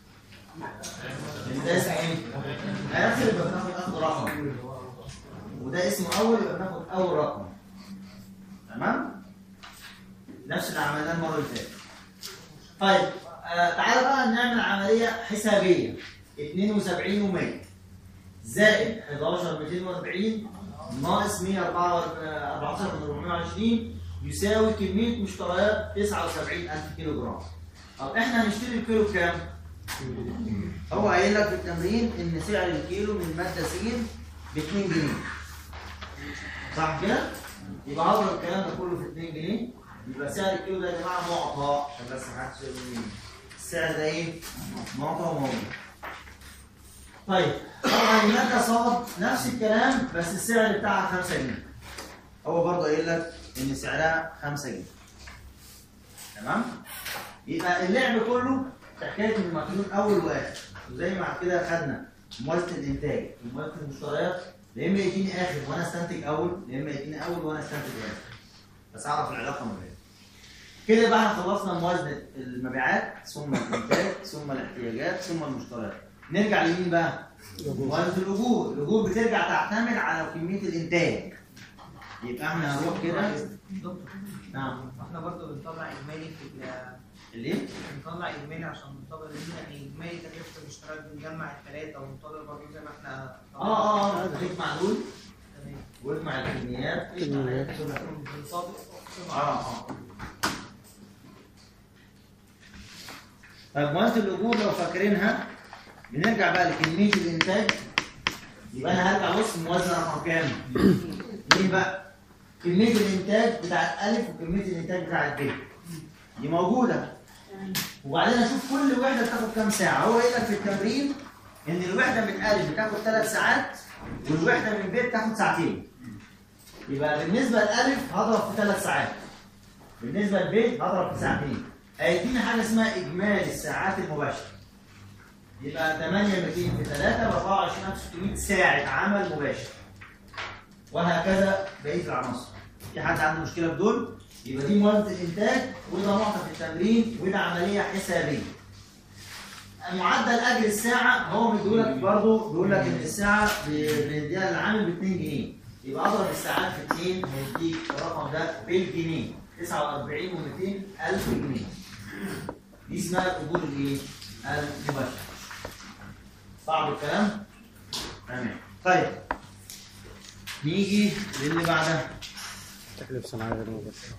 ده اسمه ايه؟ اخر يبقى بناخد اخر رقم وده اسمه اول يبقى بناخد اول رقم تمام؟ نفس اللي عملناه المره اللي فاتت. طيب آه تعالى بقى نعمل عمليه حسابيه 72 و100 زائد 11 240 ناقص 114 420 يساوي كميه مشتريات 79000 كيلو جرام. طب احنا هنشتري الكيلو بكام؟ هو قايل لك في التمرين ان سعر الكيلو من ماده س ب 2 جنيه. صح كده؟ يبقى هضرب الكلام ده كله في 2 جنيه يبقى سعر الكيلو ده يا جماعه معطى عشان بس ما حدش يقول مني. السعر ده ايه؟ معطى وموجود. طيب طبعا الماده صاد نفس الكلام بس السعر بتاعها 5 جنيه. هو برضه قايل لك ان سعرها 5 جنيه. تمام؟ يبقى اللعب كله في حكايه المخزون اول واحد وزي ما كده خدنا موازنه الانتاج وموازنه المشتريات يا اما يديني اخر وانا استنتج اول يا اما يديني اول وانا استنتج اخر بس اعرف العلاقه ما بينهم كده يبقى احنا خلصنا موازنه المبيعات ثم الانتاج ثم الاحتياجات ثم المشتريات نرجع لمين بقى؟ موازنه الاجور الاجور بترجع تعتمد على كميه الانتاج يبقى احنا هنروح كده دكتور نعم احنا برضه بنطلع اجمالي في ال- الايه؟ بنطلع اجمالي عشان نطلع يعني اجمالي تكلفه الاشتراك بنجمع الثلاثه ونطلع برضه زي ما احنا اه اه بتجمع دول تمام. واجمع الكميات كميات. بنصادق اه اه طيب موازنة الأجور لو فاكرينها بنرجع بقى لكمية الإنتاج يبقى أنا هرجع بص الموازنة رقم كام؟ مين بقى؟ كمية الإنتاج بتاعت ألف وكمية الإنتاج بتاعت ب دي موجودة وبعدين أشوف كل وحدة بتاخد كام ساعة هو قايل لك في التمرين إن الوحدة من ألف بتاخد ثلاث ساعات والوحدة من ب بتاخد ساعتين يبقى بالنسبة لألف هضرب في ثلاث ساعات بالنسبة لب هضرب في ساعتين هيديني حاجة اسمها إجمالي الساعات المباشرة يبقى 8 200 في 3 ب 24600 ساعة عمل مباشر وهكذا بقية العناصر في حد عنده مشكلة في دول يبقى دي موازنة الإنتاج وده معطى في التمرين وده عملية حسابية معدل أجر الساعة هو بيقول لك برضه بيقول لك إن الساعة ب- بنديها للعامل ب 2 جنيه يبقى اضرب الساعات في 2 هيديك الرقم ده بالجنيه 49 و200 الف جنيه دي اسمها الاجور الايه؟ المباشره صعب الكلام؟ تمام طيب نيجي للي بعدها تكلفة صناعية غير مباشرة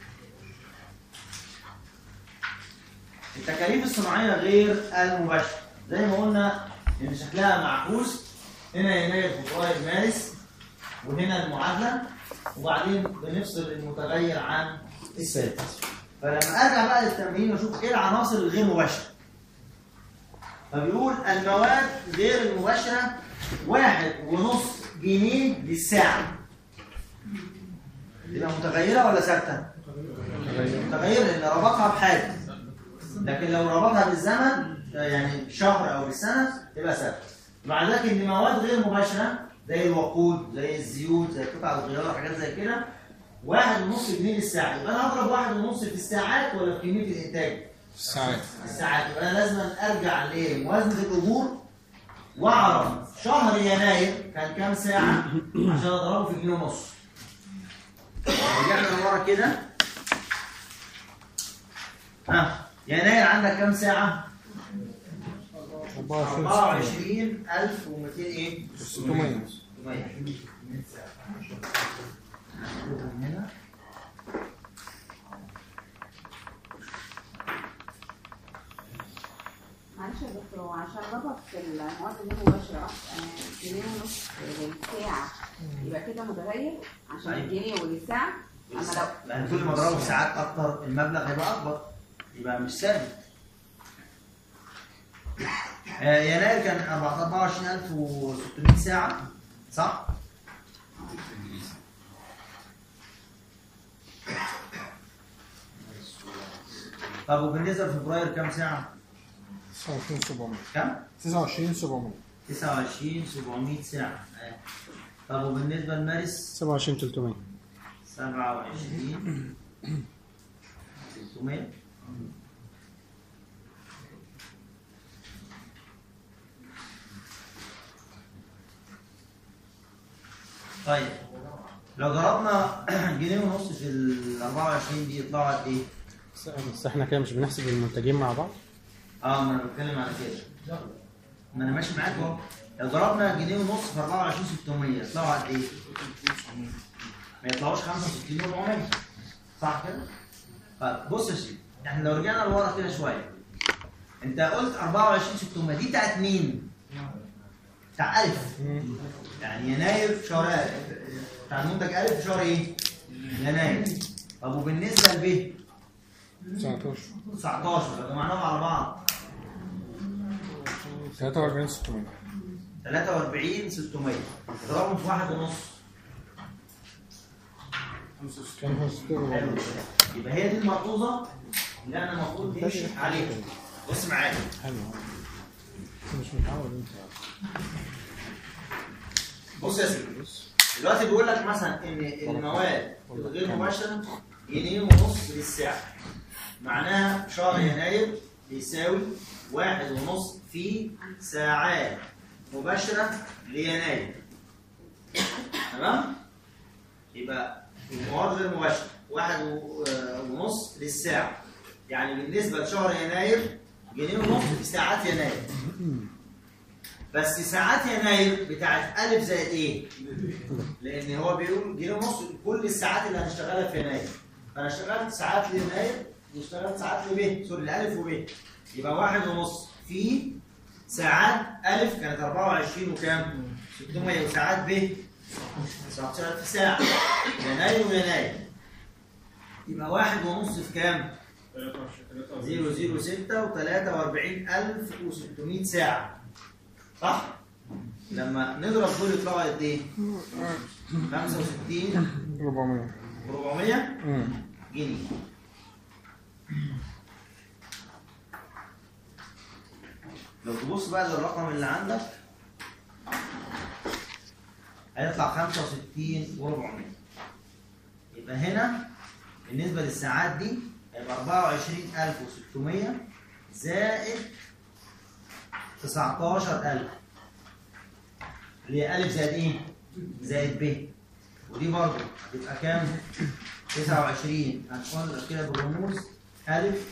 التكاليف الصناعيه غير المباشره زي ما قلنا ان شكلها معكوس هنا يناير فبراير مارس وهنا المعادله وبعدين بنفصل المتغير عن الثابت فلما ارجع بقى للتمرين واشوف ايه العناصر الغير مباشره فبيقول المواد غير المباشره واحد ونص جنيه للساعه تبقى متغيره ولا ثابته؟ متغيره لان ربطها بحاجه لكن لو ربطها بالزمن يعني شهر او بالسنه تبقى ثابته مع ذلك ان مواد غير مباشره زي الوقود زي الزيوت زي قطع الغيار حاجات زي كده واحد ونص جنيه للساعه يبقى انا هضرب واحد ونص في الساعات ولا في كميه الانتاج؟ ساعات الساعات يبقى انا لازم ارجع لموازنه الاجور واعرف شهر يناير كان كام ساعه عشان اضربه في جنيه ونص رجعنا لورا كده ها يناير عندك كام ساعه 24200 ايه 600 600 هنا معلش يا دكتور هو عشان ربط في المواد الغير مباشرة آه، جنيه ونص للساعة يبقى كده متغير عشان أيوة. الجنيه والساعة أما لو لان كل ما اضربه في ساعات اكتر المبلغ هيبقى اكبر يبقى مش ثابت آه، يناير كان 24600 ساعة صح؟ طب وبالنسبة لفبراير كام ساعة؟ 29700 كم؟ 29700 29 700 ساعة آه. طب وبالنسبة لمارس 27 300 27 600 طيب لو ضربنا جنيه ونص في ال 24 دي يطلعوا قد ايه؟ بس- بس احنا كده مش بنحسب المنتجين مع بعض اه ما انا بتكلم على كده ما انا ماشي معاك اهو لو ضربنا جنيه ونص في 24 600 يطلعوا قد ايه؟ ما يطلعوش 65 400 صح كده؟ طيب بص يا سيدي احنا لو رجعنا لورا كده شويه انت قلت 24 600 دي بتاعت مين؟ بتاع الف يعني يناير في شهر الف بتاع المنتج الف في شهر ايه؟ يناير طب وبالنسبه لب 19 19 لو جمعناهم على بعض 43 600 43 600 اضربهم في واحد ونص كان هو 60 حلو كده. يبقى هي دي الملحوظه اللي انا المفروض نمشي عليها بص معايا حلو مش متعود انت بص يا سيدي دلوقتي بيقول لك مثلا ان المواد الغير مباشره جنيه ونص للساعه معناها شهر يناير بيساوي واحد ونص في ساعات مباشرة ليناير تمام؟ يبقى المواد غير مباشرة واحد و- آه، ونص للساعة يعني بالنسبة لشهر يناير جنيه ونص في ساعات يناير بس ساعات يناير بتاعت ألف زائد إيه؟ لأن هو بيقول جنيه ونص كل الساعات اللي هنشتغلها في يناير فأنا اشتغلت ساعات ليناير واشتغلت ساعات لب سوري لألف وب يبقى واحد ونص في ساعات ألف كانت 24 وكام؟ 600 وساعات ب 19000 ساعة يناير ويناير يبقى واحد ونص في كام؟ 006 و 43600 ساعة صح؟ لما نضرب دول يطلعوا قد ايه؟ 65 400 400 جنيه لو تبص بقى للرقم اللي عندك هيطلع 65 و400 يبقى هنا بالنسبة للساعات دي هيبقى 24600 زائد 19000 اللي هي ألف زائد إيه؟ زائد ب ودي برضه هتبقى كام؟ 29 هنقول كده بالرموز ألف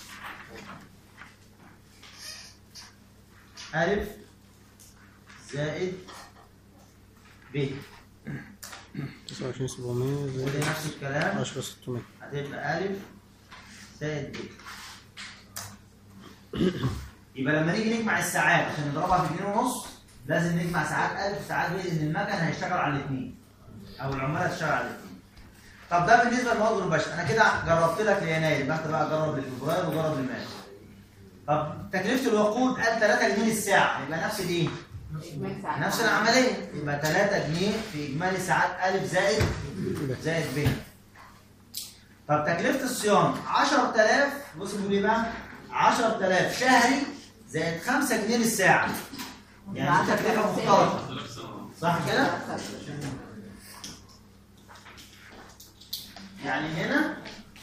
ألف زائد ب 29 700 ودي زائد نفس الكلام 10 600 هتبقى ألف زائد ب يبقى لما نيجي نجمع الساعات عشان نضربها في جنيه ونص لازم نجمع ساعات ألف ساعات ب لأن المكن هيشتغل على الاثنين أو العمال هتشتغل على الاثنين طب ده بالنسبة للمواد المباشرة أنا كده جربت لك ليناير بقى أنت بقى جرب لفبراير وجرب لمارس طب تكلفة الوقود قال 3 جنيه للساعة يبقى نفس الايه؟ إجمالي ساعات. نفس العملية يبقى 3 جنيه في إجمالي ساعات ألف زائد زائد ب طب تكلفة الصيانة 10000 بص بيقول ايه بقى؟ 10000 شهري زائد 5 جنيه للساعة يعني دي تكلفة مختلطة صح كده؟ يعني هنا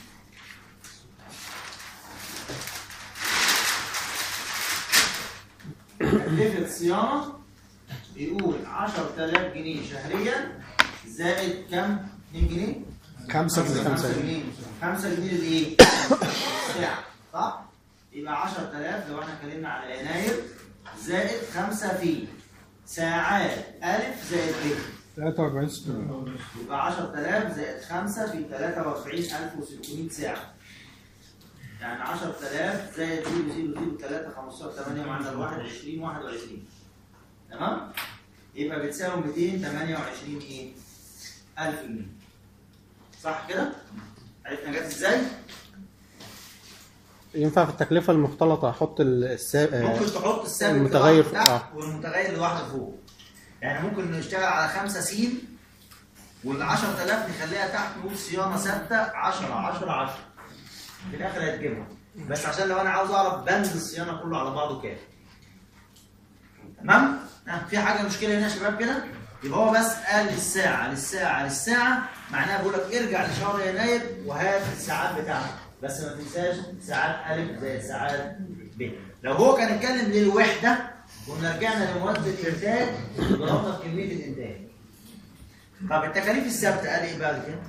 تكلفة صيانة بيقول 10000 جنيه شهريا زائد كم؟ 2 جنيه؟ 5 5 5 جنيه 5 جنيه للايه؟ ساعة صح؟ يبقى 10000 لو احنا اتكلمنا على يناير زائد 5 في ساعات ألف زائد ب 43 600 يبقى 10000 زائد 5 في 43600 ساعة يعني 10000 زائد 0 0 0 3 15 8 معنا ال 21 21 تمام؟ يبقى بتساوي 228 ايه؟ 1000 جنيه صح كده؟ عرفنا جت ازاي؟ ينفع في التكلفة المختلطة أحط السا... ممكن تحط الثابت المتغير لوحده تحت آه. والمتغير لوحده فوق يعني ممكن نشتغل على 5 س وال 10000 نخليها تحت نقول صيانه ثابته 10 10 10 في الاخر هتجيبها بس عشان لو انا عاوز اعرف بند الصيانه كله على بعضه كام تمام؟ ها، في حاجه مشكله هنا يا شباب كده؟ يبقى هو بس قال للساعه للساعه للساعه معناها بيقول لك ارجع لشهر يناير وهات الساعات بتاعتك بس ما تنساش ساعات الف زائد ساعات ب لو هو كان اتكلم للوحده كنا رجعنا لمواد الانتاج وضربنا في كميه الانتاج طب التكاليف الثابته قال ايه بعد كده؟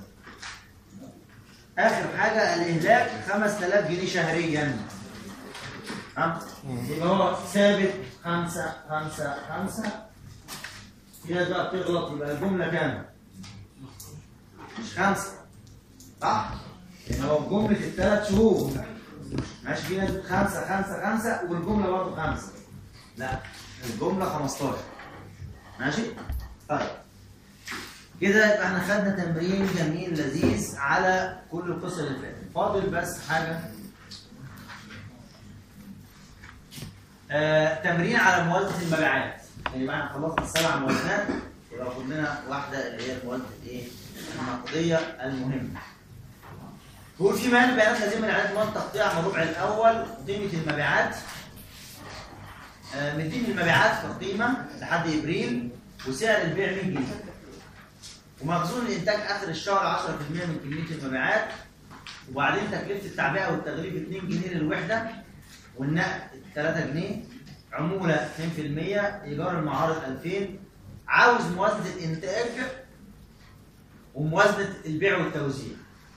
اخر حاجه الاهلاك 5000 جنيه شهريا ها يبقى هو ثابت 5 5 5 في ناس بقى بتغلط يبقى الجمله كام؟ مش خمسه صح؟ لان هو جمله الثلاث شهور ماشي في ناس بتقول خمسه خمسه خمسه والجمله برضه خمسه لا الجمله 15 ماشي؟ طيب كده يبقى احنا خدنا تمرين جميل لذيذ على كل القصه اللي فاتت فاضل بس حاجه آه تمرين على موازنه المبيعات يعني بقى احنا خلصنا السبع موازنات يبقى خد لنا واحده اللي هي موازنه ايه؟ النقديه المهمه بيقول في مال بيانات لازمه لاعاده مواد تقطيع من الربع الاول قيمه المبيعات آه، مدين المبيعات كقيمه لحد ابريل وسعر البيع 100 جنيه ومخزون الانتاج اخر الشهر 10% من كميه المبيعات وبعدين تكلفه التعبئه والتغليف 2 جنيه للوحده والنقد 3 جنيه عموله 2% ايجار المعارض 2000 عاوز موازنه الانتاج وموازنه البيع والتوزيع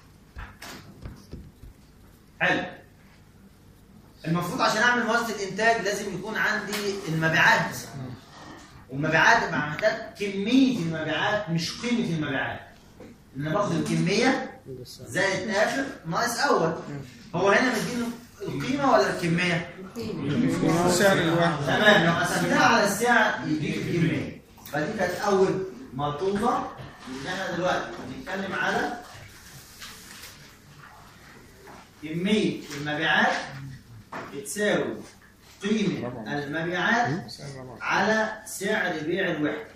حلو المفروض عشان اعمل موازنه الانتاج لازم يكون عندي المبيعات والمبيعات يبقى محتاج كميه المبيعات مش قيمه المبيعات ان انا باخد الكميه زائد اخر ناقص اول هو هنا مديني القيمه ولا الكميه؟ سعر الواحد تمام لو قسمتها على السعر يديك الكميه فدي كانت اول ملحوظه ان احنا دلوقتي بنتكلم على كميه المبيعات بتساوي قيمه المبيعات على سعر بيع الوحده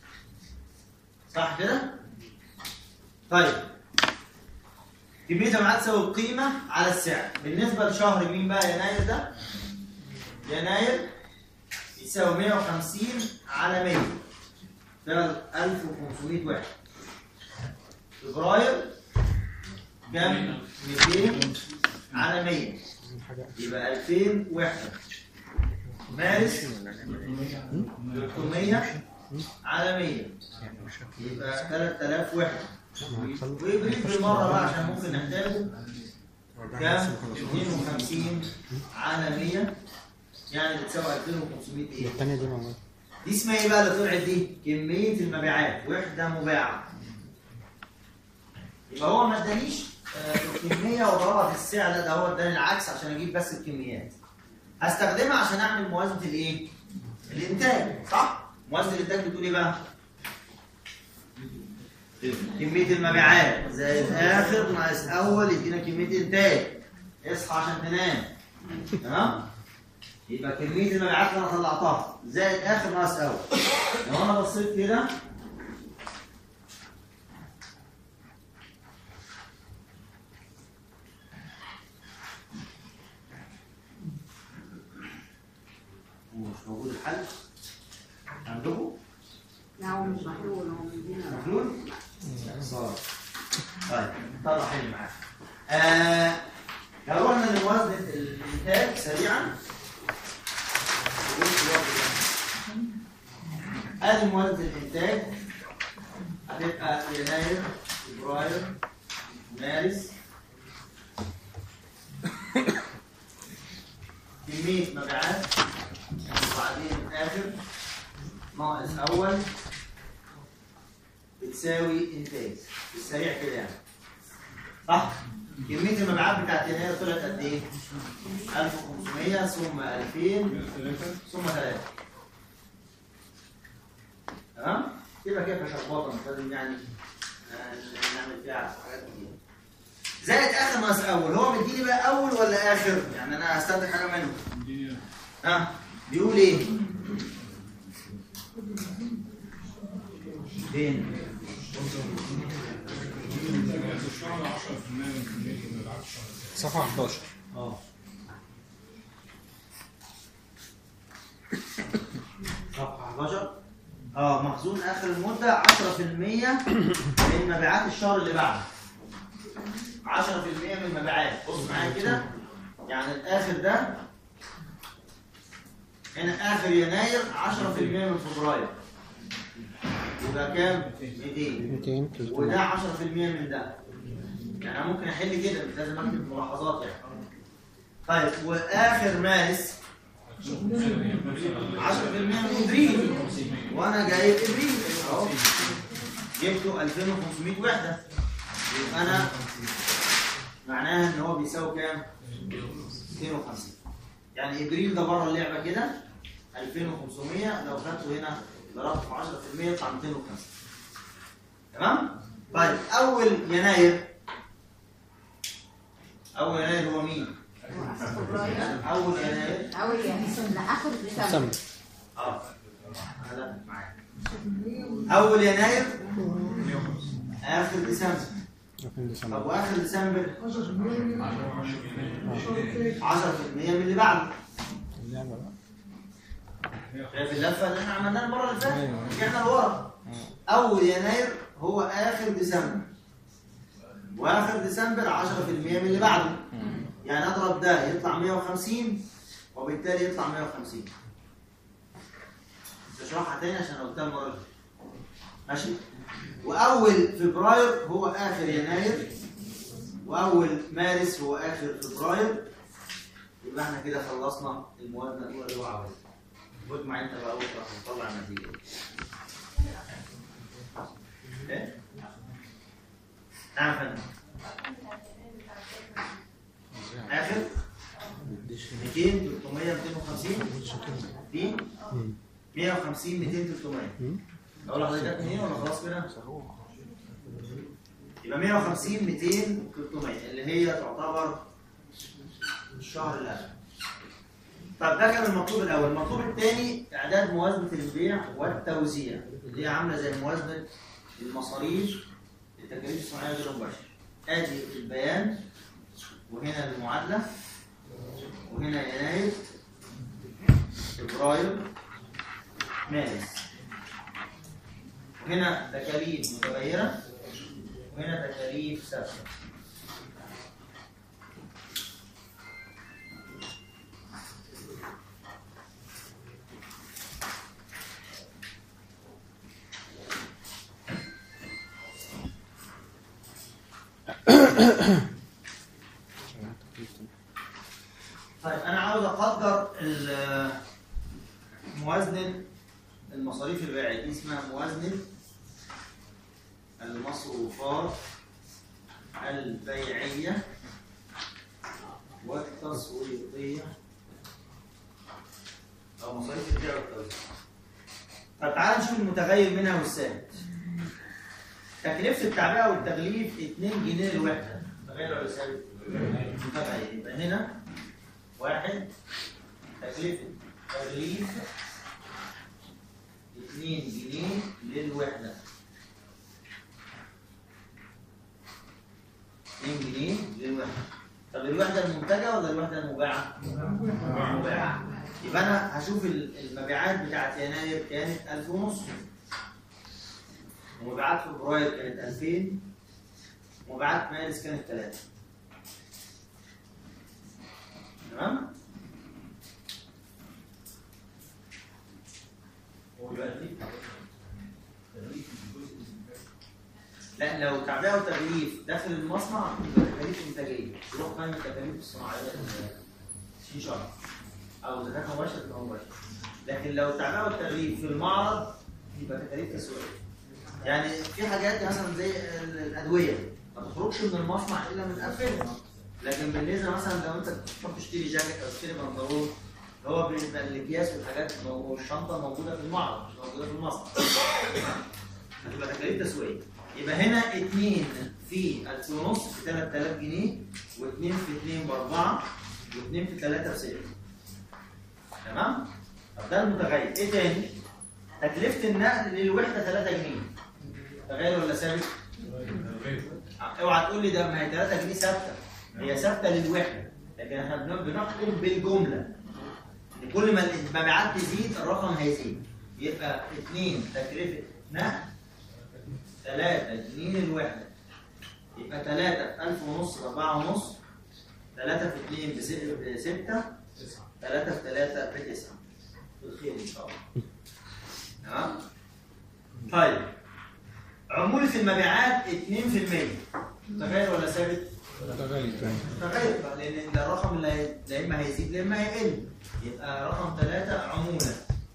صح كده؟ طيب كمية المبيعات تساوي القيمة على السعر بالنسبة لشهر مين بقى يناير ده؟ يناير يساوي 150 على 100 ده 1500 واحد فبراير كام 200 على 100 يبقى 2000 وحده مارس 300 على 100 يبقى 3000 وحده وابريل بالمره بقى عشان ممكن نحتاجه كام 250 على 100 يعني بتساوي 2500 ايه الثانية دي موجودة دي اسمها ايه بقى اللي طلعت دي؟ كمية المبيعات وحدة مباعة. يبقى هو ما ادانيش آه، الكمية وضربها في السعر لا ده هو اداني العكس عشان اجيب بس الكميات. هستخدمها عشان اعمل موازنة الايه؟ الانتاج صح؟ موازنة الانتاج بتقول ايه بقى؟ كمية المبيعات زائد اخر ناقص اول يدينا كمية انتاج. اصحى عشان تنام. تمام؟ يبقى كمية المبيعات اللي انا طلعتها زائد اخر ناقص اول. لو انا بصيت كده ومش موجود الحل عندكم لا هو مش محلول هو مدينا محلول؟ صار طيب طلع حل معاك آه لو رحنا لموازنة الإنتاج سريعا ادي موازنة الإنتاج هتبقى يناير فبراير مارس كمية مبيعات وبعدين آخر ناقص أول بتساوي إنتاج بالسريع كده يعني صح؟ كمية المبيعات بتاعت يناير طلعت قد إيه؟ 1500 ثم 2000 ثم 3 تمام؟ كده كده شخبطة مش لازم يعني آه، نعمل فيها حاجات كتير زائد آخر ناقص أول هو مديني بقى أول ولا آخر؟ يعني أنا هستنتج حاجة منه ها بيقول إيه؟ فين؟ صفحة 11 اه صفحة 11 اه مخزون اخر المدة 10% من مبيعات الشهر اللي بعده 10% من المبيعات بص معايا كده يعني الاخر ده هنا اخر يناير 10% من فبراير يبقى كام؟ 200 200 وده 10% من ده يعني انا ممكن احل كده مش لازم اكتب ملاحظات يعني طيب واخر مارس 10% من ابريل وانا جايب ابريل اهو جبته 2500 وحده يبقى انا معناها ان هو بيساوي كام؟ 250 يعني ابريل ده بره اللعبه كده 2500 لو خدته هنا ضربته في 10% يطلع 250 تمام؟ طيب اول يناير اول يناير هو مين؟ فبراير اول يناير أول يعني لا آخر ديسمبر سم اه هلا معاك اول يناير اخر ديسمبر لكن ديسمبر طب واخر ديسمبر 10% من اللي بعده اللعبة بقى شايف اللفه اللي احنا عملناها المره اللي فاتت أيوة. رجعنا لورا اول يناير هو اخر ديسمبر واخر ديسمبر 10% من اللي بعده يعني اضرب ده يطلع 150 وبالتالي يطلع 150 تشرحها تاني عشان قلتها المره اللي فاتت. ماشي واول فبراير هو اخر يناير واول مارس هو اخر فبراير يبقى احنا كده خلصنا الموازنه الاولى اللي هو عاوزها واجمع انت بقى بكره هنطلع النتيجه ايه؟ نعم يا فندم اخر 200 300 250 دي 150 200 300 اقول لحضرتك جت منين ولا خلاص كده؟ يبقى 150 200 300 اللي هي تعتبر الشهر الاول طب ده كان المطلوب الاول المطلوب الثاني اعداد موازنه البيع والتوزيع اللي هي عامله زي موازنه المصاريف التكاليف الصناعيه غير المباشره ادي البيان وهنا المعادله وهنا يناير فبراير مارس وهنا تكاليف متغيره وهنا تكاليف ثابته طيب انا عاوز اقدر ال- موازنه المصاريف البيعيه دي اسمها موازنه المصروفات البيعيه والتسويقيه او مصاريف البيع والتوزيع طب تعال نشوف المتغير منها والثابت تكلفه التعبئه والتغليف 2 جنيه للوحده متغير ولا ثابت؟ متغير يبقى هنا واحد تكلفة تغليف 2 جنيه للوحدة 2 جنيه للوحدة طب الوحدة المنتجة ولا الوحدة المباعة؟ المباعة يبقى أنا هشوف ال- المبيعات بتاعت يناير كانت 1000 ونص ومبيعات فبراير كانت 2000 ومبيعات مارس كانت 3 تمام؟ لا لو تعبئه وتغليف داخل المصنع يبقى تكاليف انتاجيه يروح قائمه التكاليف الصناعيه في شهر او اذا كانت مباشره تبقى مباشره لكن لو تعبئه والتغليف في المعرض يبقى تكاليف تسويقيه يعني في حاجات مثلا زي ال- الادويه ما تخرجش من المصنع الا من قفلها لكن بالنسبه مثلا لو انت تروح تشتري جاكيت او تشتري بنطلون هو بيبقى الاكياس والحاجات والشنطه موجوده في المعرض مش موجوده في المصنع هتبقى تكاليف تسويقيه يبقى هنا 2 في 1000 ونص في 3000 جنيه و2 في 2 ب 4 و2 في 3 ب 6 تمام؟ طب ده المتغير ايه تاني؟ تكلفه النقل للوحده 3 جنيه تغير ولا ثابت؟ آه، اوعى تقول لي ده ما هي 3 جنيه ثابته هي ثابته للوحده لكن احنا بن- بنحكم بالجمله إن كل ما المبيعات تزيد الرقم هيزيد يبقى 2 تكلفه نقل 3 جنيه الوحده يبقى 3 في 1000 ونص ب 4 ونص 3 في 2 ب 6 3 في 3 ب 9 بالخير ان شاء الله تمام طيب عمولة المبيعات 2% متغير ولا ثابت؟ متغير بقى، لان ده الرقم اللي هي- لا اما هيزيد لا اما هيقل يبقى رقم 3 عمولة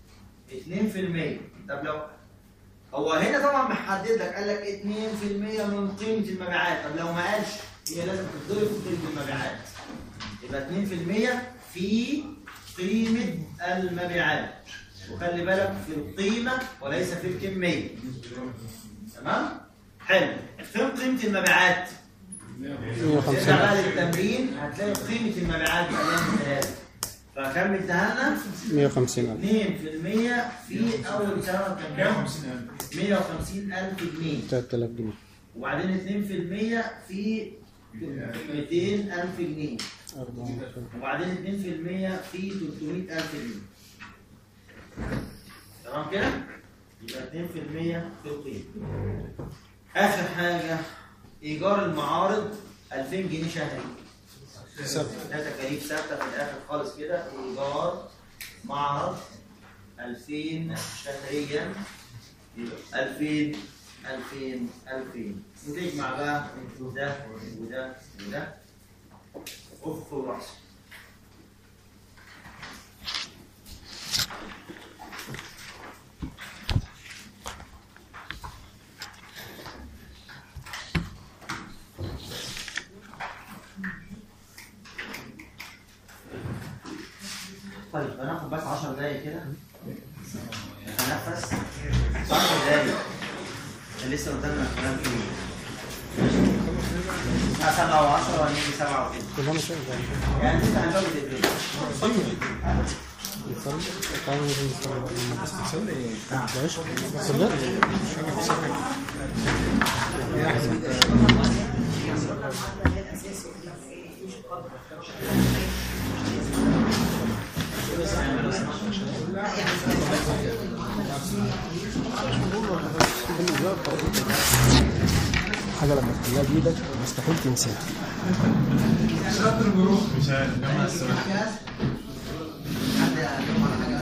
2% طب لو هو هنا طبعا محدد لك قال لك 2% من قيمة المبيعات طب لو ما قالش هي لازم تتضرب في قيمة المبيعات يبقى 2% في قيمة المبيعات وخلي بالك في القيمة وليس في الكمية تمام؟ حلو فين قيمة المبيعات؟ ترجع بقى للتمرين هتلاقي قيمة المبيعات مليان ثلاثة فكم اداها لنا؟ 150 2% في أول سنة كان كام؟ 150000 جنيه 3000 جنيه وبعدين 2% في 200000 جنيه وبعدين 2% في 300000 جنيه تمام كده؟ يبقى 2% في القيمة آخر حاجة إيجار المعارض 2000 جنيه شهري ده تكاليف ثابته في الاخر خالص كده ايجار معرض 2000 شهريا يبقى 2000 2000 2000 وتجمع بقى ده وده وده افق ورأس طيب هناخد بس 10 دقايق كده نتنفس 10 دقايق عشان لسه قدامنا الكلام كتير الساعة 7 و10 وهنيجي 7 وكده كلنا شيء يعني لسه هنزود الدنيا نصلي تعالوا نصلي معلش صليت حاجه لما تخليها بايدك مستحيل تنساها شاطر بروح مش عارف جماعة السباحة